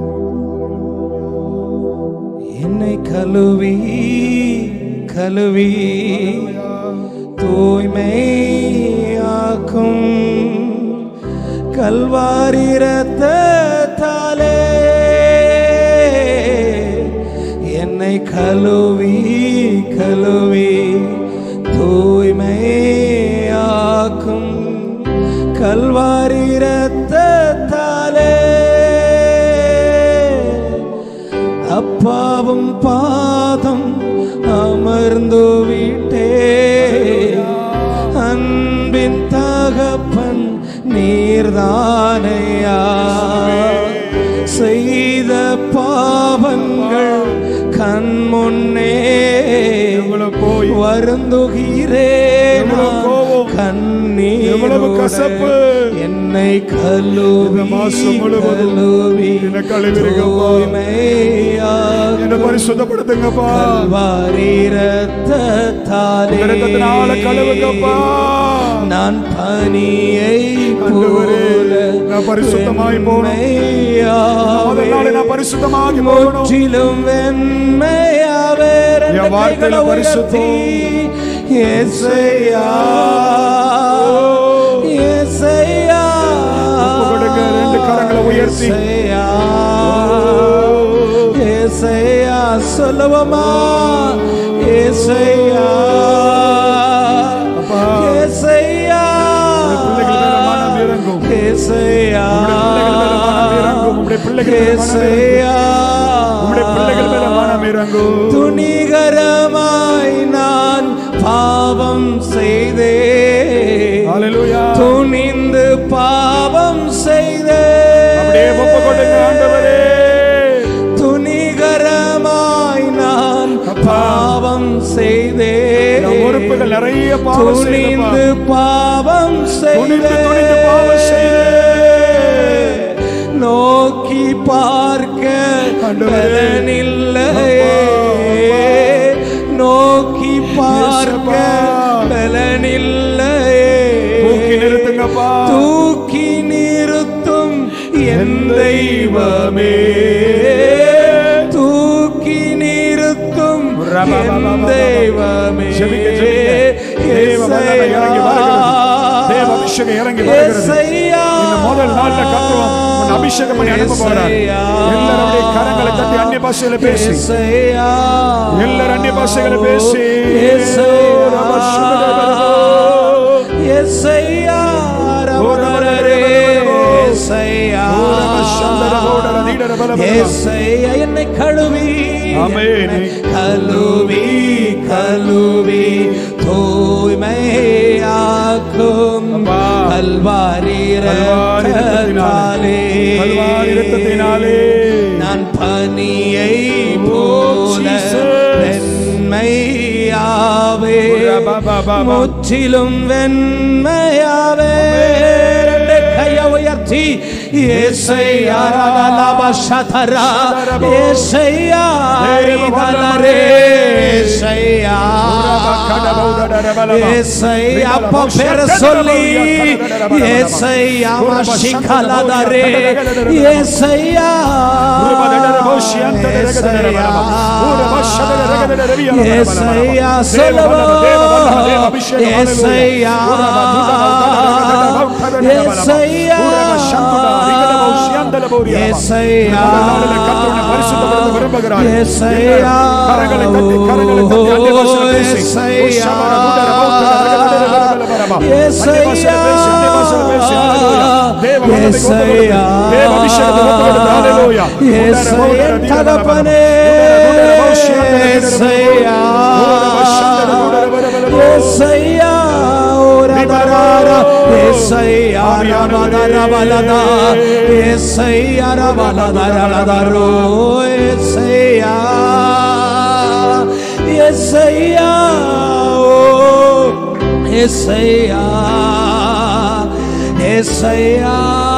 S3: என்னை கழுவி கழுவி தூய்மையாக்கும் கல்வாரி ரத்தத்தாலே என்னை கழுவி கழுவி தூய்மையாக்கும் கல்வாரி ரத்தத்தாலே அப்பாவும் பாதம் அமர்ந்து விட்டே அன்பின் தகப்பன் நீர்தானையா செய்த பாவங்கள் கண் முன்னே
S1: எவ்வளவு கோய்,
S3: வருந்துகிறேன்
S1: எவ்வளவு கோபம்,
S3: கண்ணீர்
S1: எவ்வளவு கசப்பு.
S3: என்னை கழுவி
S1: இந்த மாசம் முழுவதும்
S3: கழுவி
S1: என்னை கழுவிருங்கப்பா.
S3: தூய்மையாக
S1: என்னை பரிசுத்தப்படுத்துங்கப்பா
S3: கல்வாரி ரத்தத்தாலே
S1: உங்க ரத்தத்தினால கழுவுங்கப்பா
S3: நான் பனியை
S1: ஆண்டவரே,
S3: போல
S1: நான் பரிசுத்தமாய் போகணும்.
S3: வெண்மையாவே,
S1: முதல் நாளே நான் பரிசுத்தமாகி போகணும்
S3: முற்றிலும் வெண்மையாவே ரெண்டு
S1: என் வாழ்க்கையில
S3: கைகளை
S1: பரிசுத்தம்.
S3: உயர்த்தி, ஏசையா ஏசையா
S1: ஒப்பு கொடுங்க, ரெண்டு கரங்களை உயர்த்தி.
S3: ஏசையா ஏசையா சொல்லுவோமா ஏசையா
S1: அப்பா,
S3: ஏசையா
S1: உம்முடைய பிள்ளைகள் மேல மனம் இறங்கும்.
S3: ஏசையா
S1: உம்முடைய பிள்ளைகள் மேல மனம் இறங்கும். உம்முடைய பிள்ளைகள் மேல மனம் இறங்கும்.
S3: ஏசையா
S1: உம்முடைய பிள்ளைகள் மேல மனம் இறங்கும்.
S3: துணிகரமாய் நான் பாவம் செய்தே
S1: ஹalleluya.
S3: துணிந்து பாவம் செய்தே
S1: அப்படியே ஒப்பு கொடுங்க ஆண்டவரே நிறைய பாவம்
S3: துணிந்து
S1: செய்தப்பா.
S3: பாவம்
S1: துணிந்து
S3: செய்தே
S1: துணிந்து பாவம்
S3: நோக்கி பார்க்க
S1: ஆண்டவரே.
S3: பலனில்லையே நோக்கி பார்க்க பலனில்லையே
S1: தூக்கி நிறுத்துங்கப்பா.
S3: தூக்கி நிறுத்தும் என் தெய்வமே தூக்கி நிறுத்தும் என் தெய்வமே
S1: ஜெபிக்க, ஜெபிக்க. தேவ வல்லமை இறங்கி வருகிறது. தேவ அபிஷேகம் இறங்கி வருகிறது.
S3: ஏசையா.
S1: இந்த முதல் நாள்ல கர்த்தர் உன்னை அபிஷேகம் பண்ணி அனுப்ப போறார்.
S3: ஏசையா.
S1: எல்லாரும் அப்படியே கரங்களை தட்டி அந்நிய பாஷையில பேசி
S3: ஏசையா.
S1: எல்லாரும் அந்நிய பாஷைகளை பேசி
S3: ஏசையா.
S1: ரப சுபத பலபோ.
S3: ஏசையா. ரபரரரே. ஏசையா.
S1: ரப சந்தர போடர நீடர பலபல.
S3: ஏசையா. என்னை கழுவி
S1: ஆமென்.
S3: என்னை கழுவி கழுவி தூய்மையாக்கும்
S1: அப்பா.
S3: கல்வாரி
S1: கல்வாரி
S3: இரத்தத்தாலே
S1: கல்வாரி இரத்தத்தினாலே.
S3: நான் பனியை
S1: Oh,
S3: போல
S1: Jesus.
S3: வெண்மையாவே
S1: உரபபபப.
S3: முற்றிலும் வெண்மையாவே ரெண்டு கையை உயர்த்தி ஏசையா ரலலப சதரா ஏசையா ரிதலரே ஏசையா ஏசையா அப்பா பேரை சொல்லி ஏசையா மஷிகலதரே ஏசையா ஏசையா சொல்லுவோ ஏசையா ஏசையா ஏசையா ஏசையா ஏசையா ஏசையா ஏசையா தகப்பனே ஏசையா ஏசையா ஓரதராரா ஏசையா ரபதரபலதா ஏசையா ரபலதரலதரோ ஏசையா ஏசையா ஓ ஏசையா ஏசையா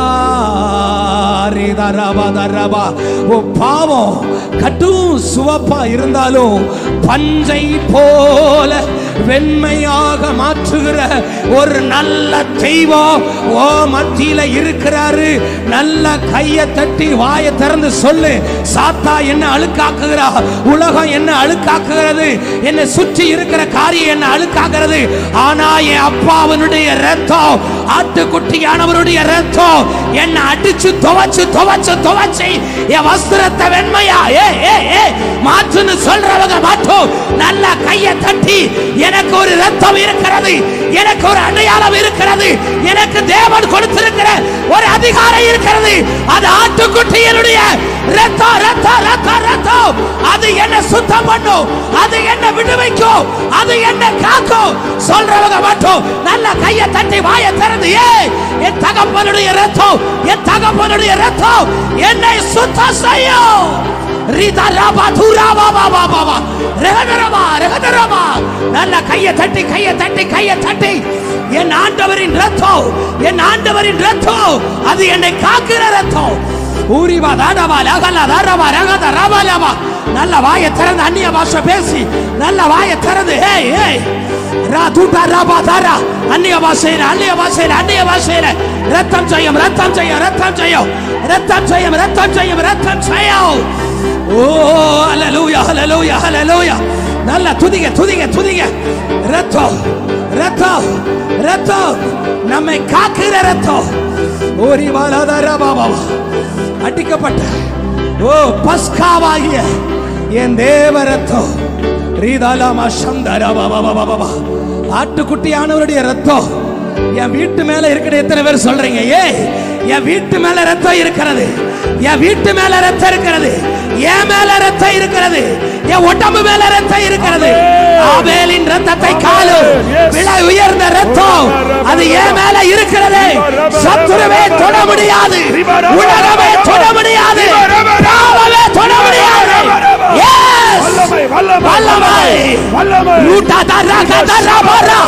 S3: ரிதரபதரபா ஓ பாவம் கட்டும் சுவப்பா இருந்தாலும் பஞ்சை போல வெண்மையாக மாற்றுகிற ஒரு நல்ல தெய்வம் ஓ மத்தியில இருக்கிறாரு நல்ல கையை தட்டி வாயை திறந்து சொல்லு சாத்தா என்ன அழுக்காக்குகிறா உலகம் என்ன அழுக்காக்குகிறது என்னை சுற்றி இருக்கிற காரியம் என்ன அழுக்காக்குறது ஆனா என் அப்பாவனுடைய ரத்தம் ஆட்டுக்குட்டியானவருடைய ரத்தம் என்ன அடிச்சு துவைச்சு துவைச்சு துவைச்சு என் வஸ்திரத்தை வெண்மையா ஏ ஏ ஏ மாற்றுன்னு சொல்றவங்க மட்டும் நல்ல கையை தட்டி எனக்கு ஒரு ரத்தம் இருக்கிறது எனக்கு ஒரு அடையாளம் இருக்கிறது எனக்கு தேவன் கொடுத்திருக்கிற ஒரு அதிகாரம் இருக்கிறது அது ஆட்டுக்குட்டியினுடைய ரத்தம் ரத்தம் ரத்தம் ரத்தம் அது என்ன சுத்தம் பண்ணும் அது என்ன விடுவிக்கும் அது என்ன காக்கும் சொல்றவங்க மட்டும் நல்ல கையை தட்டி வாயை திறந்து ஏ என் தகப்பனுடைய ரத்தம் என் தகப்பனுடைய ரத்தம் என்னை சுத்தம் செய்யும் ரீதா ராபா தூராபா பாபா பாபா ரகதரமா ரகதரமா நல்ல கையை தட்டி கையை தட்டி கையை தட்டி என் ஆண்டவரின் ரத்தம் என் ஆண்டவரின் ரத்தம் அது என்னை காக்கிற ரத்தம் ஊரிவா தாடவா லகலா தாரவா ரகத ரபாலவா நல்ல வாயை திறந்து அந்நிய பாஷை பேசி நல்ல வாயை திறந்து ஏய் ஏய் ரா தூட்டா ராபா தாரா அந்நிய பாஷையில அந்நிய பாஷையில அந்நிய பாஷையில ரத்தம் செய்யும் ரத்தம் செய்யும் ரத்தம் செய்யும் ரத்தம் செய்யும் ரத்தம் செய்யும் ரத்தம் செய்யும் ஓ ஹalleluya ஹalleluya ஹalleluya நல்ல துதிங்க துதிங்க துதிங்க ரத்தம் ரத்தம் ரத்தம் நம்மை காக்கிற ரத்தம் ஓரி வாலாதார பாபா அடிக்கப்பட்ட ஓ பஸ்காவாகிய என் தேவ ரத்தம் ரீதாலாமா சந்தர பாபா பாபா பாபா ஆட்டுக்குட்டியானவருடைய ரத்தம் என் வீட்டு மேல இருக்கிற எத்தனை பேர் சொல்றீங்க ஏ என் வீட்டு மேல ரத்தம் இருக்கிறது என் வீட்டு மேல ரத்தம் இருக்கிறது என் மேல ரத்தம் இருக்கிறது என் உடம்பு மேல ரத்தம் இருக்கிறது ஆபேலின் ரத்தத்தை காலு விலை உயர்ந்த ரத்தம் அது என் மேல இருக்கிறது சத்துருவே தொட முடியாது உலகமே தொட முடியாது பாவமே தொட முடியாது Yes!
S1: வல்லமை, வல்லமை,
S3: வல்லமை
S1: வல்லமை.
S3: ரூட்டா தரக தரபரா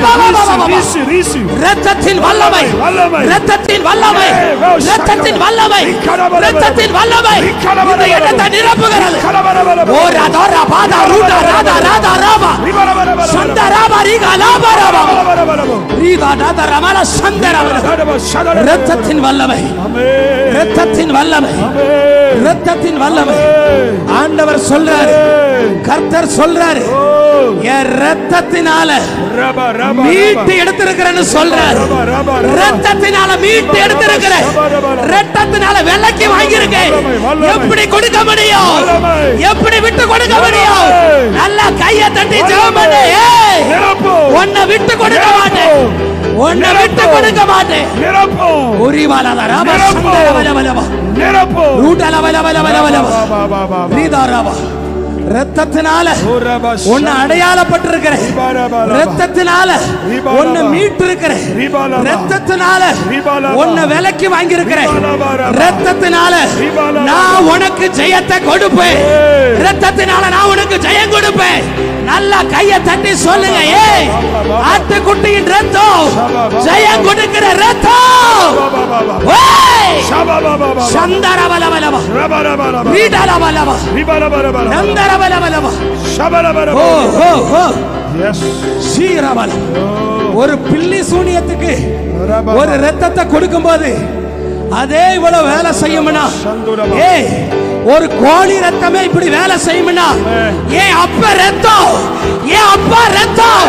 S1: Receive, receive.
S3: ரத்தத்தின் வல்லமை
S1: வல்லமை.
S3: ரத்தத்தின் வல்லமை
S1: ஏ,
S3: ரத்தத்தின் வல்லமை
S1: இக்கடபரபர.
S3: ரத்தத்தின் வல்லமை
S1: இக்கடபரபர.
S3: இந்த இடத்தை நிரப்புகிறது
S1: கலபரபரபர.
S3: ஓ ராதா ராபா ரூடா ராதா ராதா ராபா
S1: ரிபரபரபர.
S3: சந்த ராபா ரீகா லாபா ராபா
S1: கலபரபரபர.
S3: ரீகா ராதா ரமல சந்த ராபா
S1: சடப, சடப.
S3: ரத்தத்தின் வல்லமை
S1: ஆமென்.
S3: ரத்தத்தின் வல்லமை
S1: ஆமென்.
S3: ரத்தத்தின் வல்லமை
S1: ஆமென்.
S3: ஆண்டவர் சொல்றாரு
S1: ஆமென்.
S3: கர்த்தர் சொல்றாரு
S1: ஓ.
S3: என் ரத்தத்தினால
S1: ரப, ரப,
S3: மீட்டு
S1: ரப.
S3: எடுத்திருக்கிறேன்னு சொல்றாரு
S1: ரப, ரப, ரப.
S3: ரத்தத்தினால மீட்டு எடுத்திருக்கிறேன் ரத்தத்தினால விலைக்கு வாங்கியிருக்கேன்
S1: வல்லமை, வல்லமை.
S3: எப்படி கொடுக்க முடியும்
S1: வல்லமை.
S3: எப்படி விட்டு கொடுக்க முடியும்
S1: வல்லமை.
S3: நல்லா கைய தட்டி ஜெபம் பண்ணு
S1: வல்லமை.
S3: ஏய்,
S1: நிரப்பு.
S3: உன்னை விட்டு கொடுக்க மாட்டேன் உன்னை விட்டு கொடுக்க மாட்டேன்
S1: நிரப்பு.
S3: உரிவாலாத ராபா
S1: நிரப்பு.
S3: சந்தர வல வலவா
S1: நிரப்பு.
S3: ரூடல வல வல வல வலவா
S1: பா, பா, பா, பா, பா.
S3: ரீதா ராபா ரத்தத்தினால
S1: ஓ, ரப,
S3: உன்னை அடையாளப்பட்டிருக்கிறேன்
S1: ரிபா, ரப, ரப.
S3: ரத்தத்தினால
S1: ரிபா,
S3: உன்னை
S1: ரபா.
S3: மீட்டு இருக்கிறேன்
S1: ரிபா, ரபா.
S3: ரத்தத்தினால
S1: ரிபா, ரபா.
S3: உன்னை விலைக்கு வாங்கி இருக்கிறேன்
S1: ரிபா, ரபா, ரபா.
S3: ரத்தத்தினால
S1: ரிபா, ரபா.
S3: நான் உனக்கு ஜெயத்தை கொடுப்பேன்
S1: ஏய்.
S3: ரத்தத்தினால நான் உனக்கு ஜெயம் கொடுப்பேன் நல்லா கைய தட்டி சொல்லுங்க ஏய் ஆட்டுக்குட்டியின் ரத்தம் ஜெயம் கொடுக்கிற ரத்தம்
S1: பா, பா, பா, பா.
S3: ஏய்
S1: ஷபா, பா, பா, பா.
S3: சந்தரவலவலவ
S1: ரப, ரப, ரப.
S3: வீடலவலவ
S1: ரிபா, ரப, ரப, ரப.
S3: நந்தரவலவலவ
S1: ஷப, ரப, ரப.
S3: ஓ ஓ ஓ
S1: Yes.
S3: சீரவல் ஒரு பில்லி சூனியத்துக்கு
S1: ரப,
S3: ஒரு ரத்தத்தை கொடுக்கும்போது அதே இவ்வளவு வேலை செய்யும்னா
S1: சந்துரபா.
S3: ஏய் ஒரு கோழி ரத்தமே இப்படி வேலை செய்யும்னா ஏன் அப்ப ரத்தம் ஏன் அப்பா ரத்தம்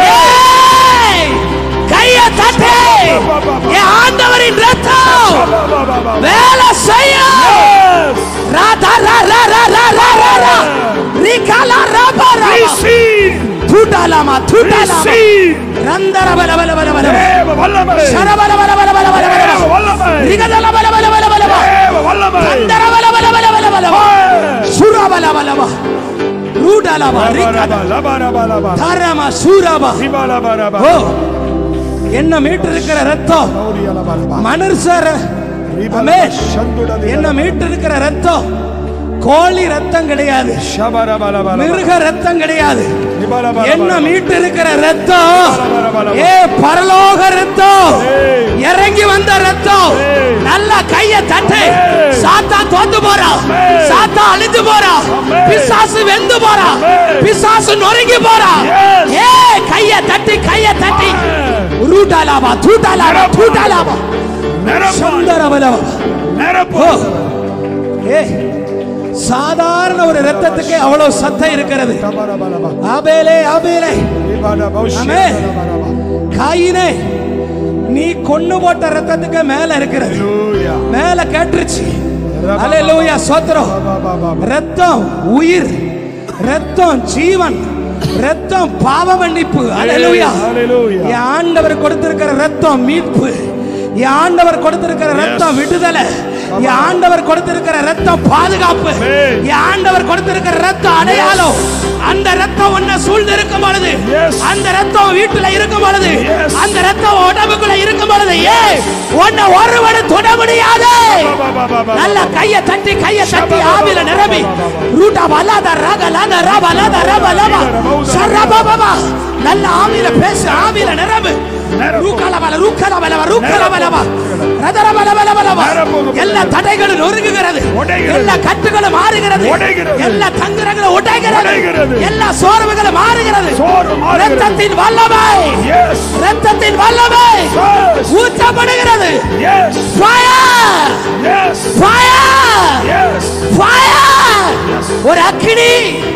S3: ஏய் கைய தட்டு என் ஆண்டவரின் ரத்தம்
S1: பா, பா, பா, பா.
S3: வேலை செய்யும்
S1: Yes.
S3: ராதா ரா ரா ரா ரா ரா ரா ரா ரிகாலா ராபா ராபா
S1: Receive.
S3: தூட்டாலாமா தூட்டாலாமா
S1: Receive.
S3: ரந்தர பல பல பல பல
S1: தேவ வல்லமை.
S3: சரபல பல பல பல பல
S1: தேவ
S3: பல
S1: வல்லமை.
S3: ரிகதல பல பல பல பல பல
S1: தேவ வல்லமை.
S3: ரந்தர பல பல பல பல பல சுரபல பல பல ரூடலபா
S1: ரப,
S3: ரிகத
S1: ரப, ரப, ரப, ரப.
S3: தரமா சூரபா
S1: ரிபா, ரப, ரப.
S3: ஓ என்ன மீட்டு இருக்கிற ரத்தம்
S1: கௌரிய, ரப, ரப.
S3: மனுஷர்
S1: ரிபா,
S3: அமேன்.
S1: சந்துடதி,
S3: என்ன மீட்டு இருக்கிற ரத்தம் கோழி ரத்தம் கிடையாது
S1: ஷப, ரப, ரப, ரப.
S3: மிருக ரத்தம் கிடையாது
S1: ரிபா, ரப, ரப,
S3: என்ன
S1: ரப.
S3: மீட்டு இருக்கிற ரத்தம்
S1: ரப, ரப, ரப.
S3: ஏ பரலோக ரத்தம்
S1: ஏய்.
S3: இறங்கி வந்த ரத்தம்
S1: ஏய்.
S3: நல்ல கைய தட்டு
S1: ஏய்.
S3: சாத்தா தோத்து போறான்
S1: ஏய்.
S3: சாத்தா அழிஞ்சு போறான்
S1: ஆமென்.
S3: பிசாசு வெந்து போறான்
S1: ஆமென்.
S3: பிசாசு நொறுங்கி போறான்
S1: Yes.
S3: ஏ கைய தட்டி கைய தட்டி ரூட்டாலாவா தூட்டாலாவா
S1: நிரப்பு.
S3: தூட்டாலாவா
S1: நிரப்பு.
S3: சுந்தரவலவா
S1: நிரப்பு.
S3: ஓ ஏ சாதாரண ஒரு ரத்தத்துக்கு அவ்வளவு சத்தம் இருக்கிறது
S1: ரப, ரப, ரப.
S3: ஆபேலே ஆபேலே
S1: ரிபா, ரப, உஷ்ய,
S3: ஆமென்.
S1: ரப, ரப.
S3: காயினே நீ கொண்டு போட்ட ரத்தத்துக்கு மேல இருக்கிறது
S1: Hallelujah.
S3: மேல கேட்டுருச்சு அல்லேலூயா சோத்திரம்
S1: பா, பா, பா, பா.
S3: ரத்தம் உயிர் ரத்தம் ஜீவன் ரத்தம் பாவ மன்னிப்பு அல்லேலூயா
S1: Hallelujah.
S3: என் ஆண்டவர் கொடுத்திருக்கிற ரத்தம் மீட்பு என் ஆண்டவர் கொடுத்திருக்கிற ரத்தம் விடுதலை என் ஆண்டவர் கொடுத்திருக்கிற ரத்தம் பாதுகாப்பு
S1: Amen.
S3: என் ஆண்டவர் கொடுத்திருக்கிற ரத்தம் அடையாளம் அந்த ரத்தம் உன்னை சூழ்ந்து இருக்கும் பொழுது
S1: Yes.
S3: அந்த ரத்தம் வீட்டுல இருக்கும் பொழுது
S1: Yes.
S3: அந்த ரத்தம் உடம்புக்குள்ள இருக்கும் பொழுது ஏ உன்னை ஒருவனும் தொட முடியாது
S1: பா, பா, பா, பா.
S3: நல்ல கைய தட்டி கைய தட்டி ஆவில நிரம்பி ரூட்டா வலாத ராக லாத ரப லாத ரப லப சரப பபா நல்ல ஆவில பேசு ஆவில நிரம்பு ரூக்கல பல ரூக்கல பல ரூக்கல பல ரதர பல பல பல எல்லா தடைகளும் நொறுங்குகிறது
S1: உடைகிறது.
S3: எல்லா கட்டுகளும் மாறுகிறது
S1: உடைகிறது.
S3: எல்லா தங்குறங்களும் உடைகிறது
S1: உடைகிறது.
S3: எல்லா சோர்வுகளும் மாறுகிறது
S1: சோர்வு மாறுகிறது.
S3: ரத்தத்தின் வல்லமை
S1: Yes.
S3: ரத்தத்தின் வல்லமை
S1: Yes.
S3: ஊற்றப்படுகிறது
S1: Yes.
S3: Fire
S1: Yes.
S3: Fire
S1: Yes.
S3: Fire ஒரு அக்கினி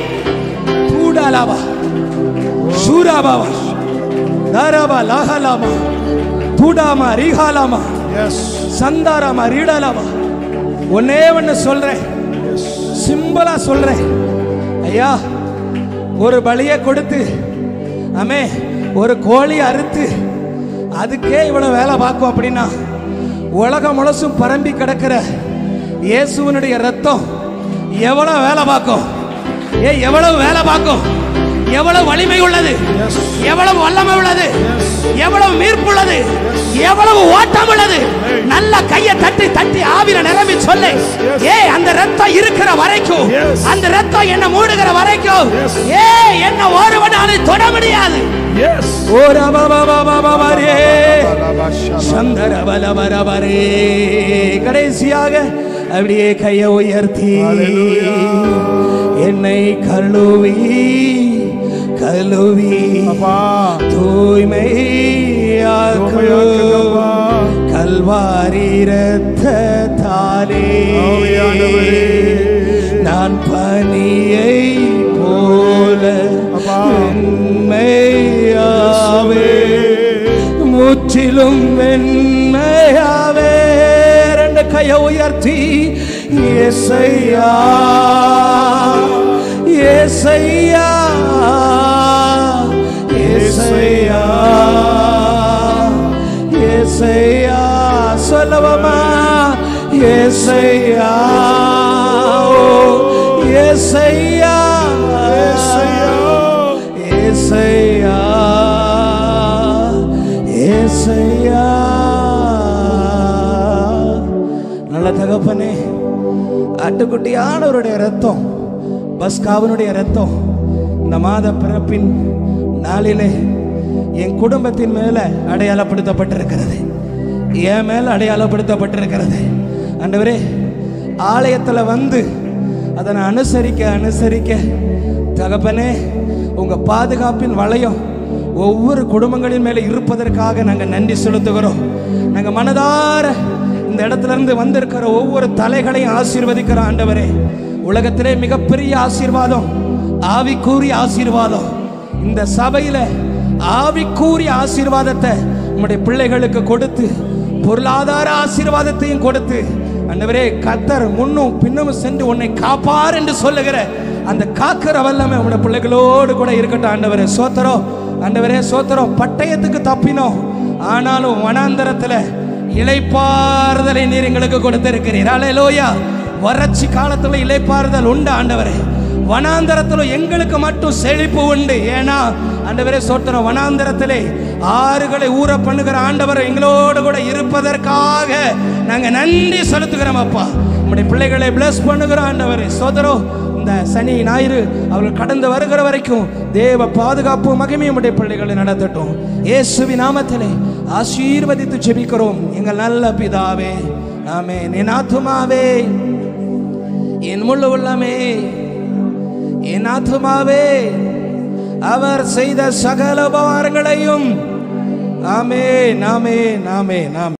S3: தூடாலாவா சூராபாவா தாராபா லாகலாமா தூடாமா ரீகாலாமா
S1: Yes.
S3: சந்தாராமா ரீடாலாமா ஒன்னே ஒன்னு சொல்றேன் சிம்பிளா சொல்றேன் ஐயா ஒரு பலியை கொடுத்து ஆமே ஒரு கோழி அறுத்து அதுக்கே இவ்வளவு வேலை பார்க்கும் அப்படின்னா உலகம் முழுசும் பரம்பி கிடக்கிற இயேசுவனுடைய ரத்தம் எவ்வளவு வேலை பார்க்கும் ஏ எவ்வளவு வேலை பார்க்கும் எவ்வளவு வலிமை உள்ளது எவ்வளவு வல்லமை உள்ளது எவ்வளவு மீட்பு உள்ளது எவ்வளவு ஓட்டம் உள்ளது நல்ல கையை தட்டி தட்டி ஆவில நிரம்பி சொல்லு ஏ அந்த ரத்தம் இருக்கிற வரைக்கும்
S1: Yes.
S3: அந்த ரத்தம் என்ன மூடுகிற வரைக்கும்
S1: Yes.
S3: ஏ என்ன ஒருவனாலும் தொட முடியாது
S1: Yes.
S3: ஓ ரபபபபபரே சந்தரபலபரபரே கடைசியாக அப்படியே கையை உயர்த்தி என்னை கழுவி கழுவி
S1: அப்பா
S3: தூய்மை
S1: தூய்மையாக்குங்கப்பா.
S3: கல்வாரி ரத்தத்தாலே
S1: ஆவியானவரே.
S3: நான் பனியை போல
S1: அப்பா.
S3: வெண்மையாவே முற்றிலும் வெண்மையாவே ரெண்டு கையை உயர்த்தி ஏசையா ஏசையா ஏசையா ஏசையா சொல்லவமா ஏசையா ஓ, ஏசையா
S1: ஏசையா.
S3: ஏசையா ஏசையா நல்ல தகப்பனே ஆட்டுக்குட்டியானவருடைய ரத்தம் பஸ்காவனுடைய ரத்தம் இந்த மாத பிறப்பின் நாளிலே என் குடும்பத்தின் மேல அடையாளப்படுத்தப்பட்டிருக்கிறது என் மேல அடையாளப்படுத்தப்பட்டிருக்கிறது ஆண்டவரே ஆலயத்துல வந்து அதை நான் அனுசரிக்க அனுசரிக்க தகப்பனே உங்க பாதுகாப்பின் வளையம் ஒவ்வொரு குடும்பங்களின் மேலே இருப்பதற்காக நாங்கள் நன்றி செலுத்துகிறோம் நாங்கள் மனதார இந்த இடத்துல இருந்து வந்திருக்கிற ஒவ்வொரு தலைகளையும் ஆசீர்வதிக்கிற ஆண்டவரே உலகத்திலே மிகப்பெரிய ஆசீர்வாதம் ஆவிக்கூறிய ஆசீர்வாதம் இந்த சபையில ஆவிக்கூறிய ஆசீர்வாதத்தை உம்முடைய பிள்ளைகளுக்கு கொடுத்து பொருளாதார ஆசீர்வாதத்தையும் கொடுத்து ஆண்டவரே கத்தர் முன்னும் பின்னும் சென்று உன்னை காப்பார் என்று சொல்லுகிற அந்த காக்கிற வல்லமை உடைய பிள்ளைகளோடு கூட இருக்கட்டும் ஆண்டவரே சோத்தரம் ஆண்டவரே சோத்தரம் பட்டயத்துக்கு தப்பினோம் ஆனாலும் வனாந்தரத்துல இளைப்பாறுதலை நீர் எங்களுக்கு கொடுத்திருக்கிறீர் அலையலோயா வறட்சி காலத்துல இளைப்பாறுதல் உண்டு ஆண்டவரே வனாந்தரத்துல எங்களுக்கு மட்டும் செழிப்பு உண்டு ஏன்னா ஆண்டவரே சோத்திரம் வனாந்தரத்திலே ஆறுகளை ஊற பண்ணுகிற ஆண்டவர் எங்களோடு கூட இருப்பதற்காக நாங்க நன்றி செலுத்துகிறோம் அப்பா நம்முடைய பிள்ளைகளை bless பண்ணுகிற ஆண்டவரே சோதரோ இந்த சனி ஞாயிறு அவர்கள் கடந்து வருகிற வரைக்கும் தேவ பாதுகாப்பு மகிமை நம்முடைய பிள்ளைகளை நடத்தட்டும் இயேசுவி நாமத்திலே ஆசீர்வதித்து ஜெபிக்கிறோம் எங்கள் நல்ல பிதாவே ஆமென் என் ஆத்துமாவே என் முழு உள்ளமே என் ஆத்துமாவே அவர் செய்த சகல உபகாரங்களையும் ஆமே நாமே நாமே நாம்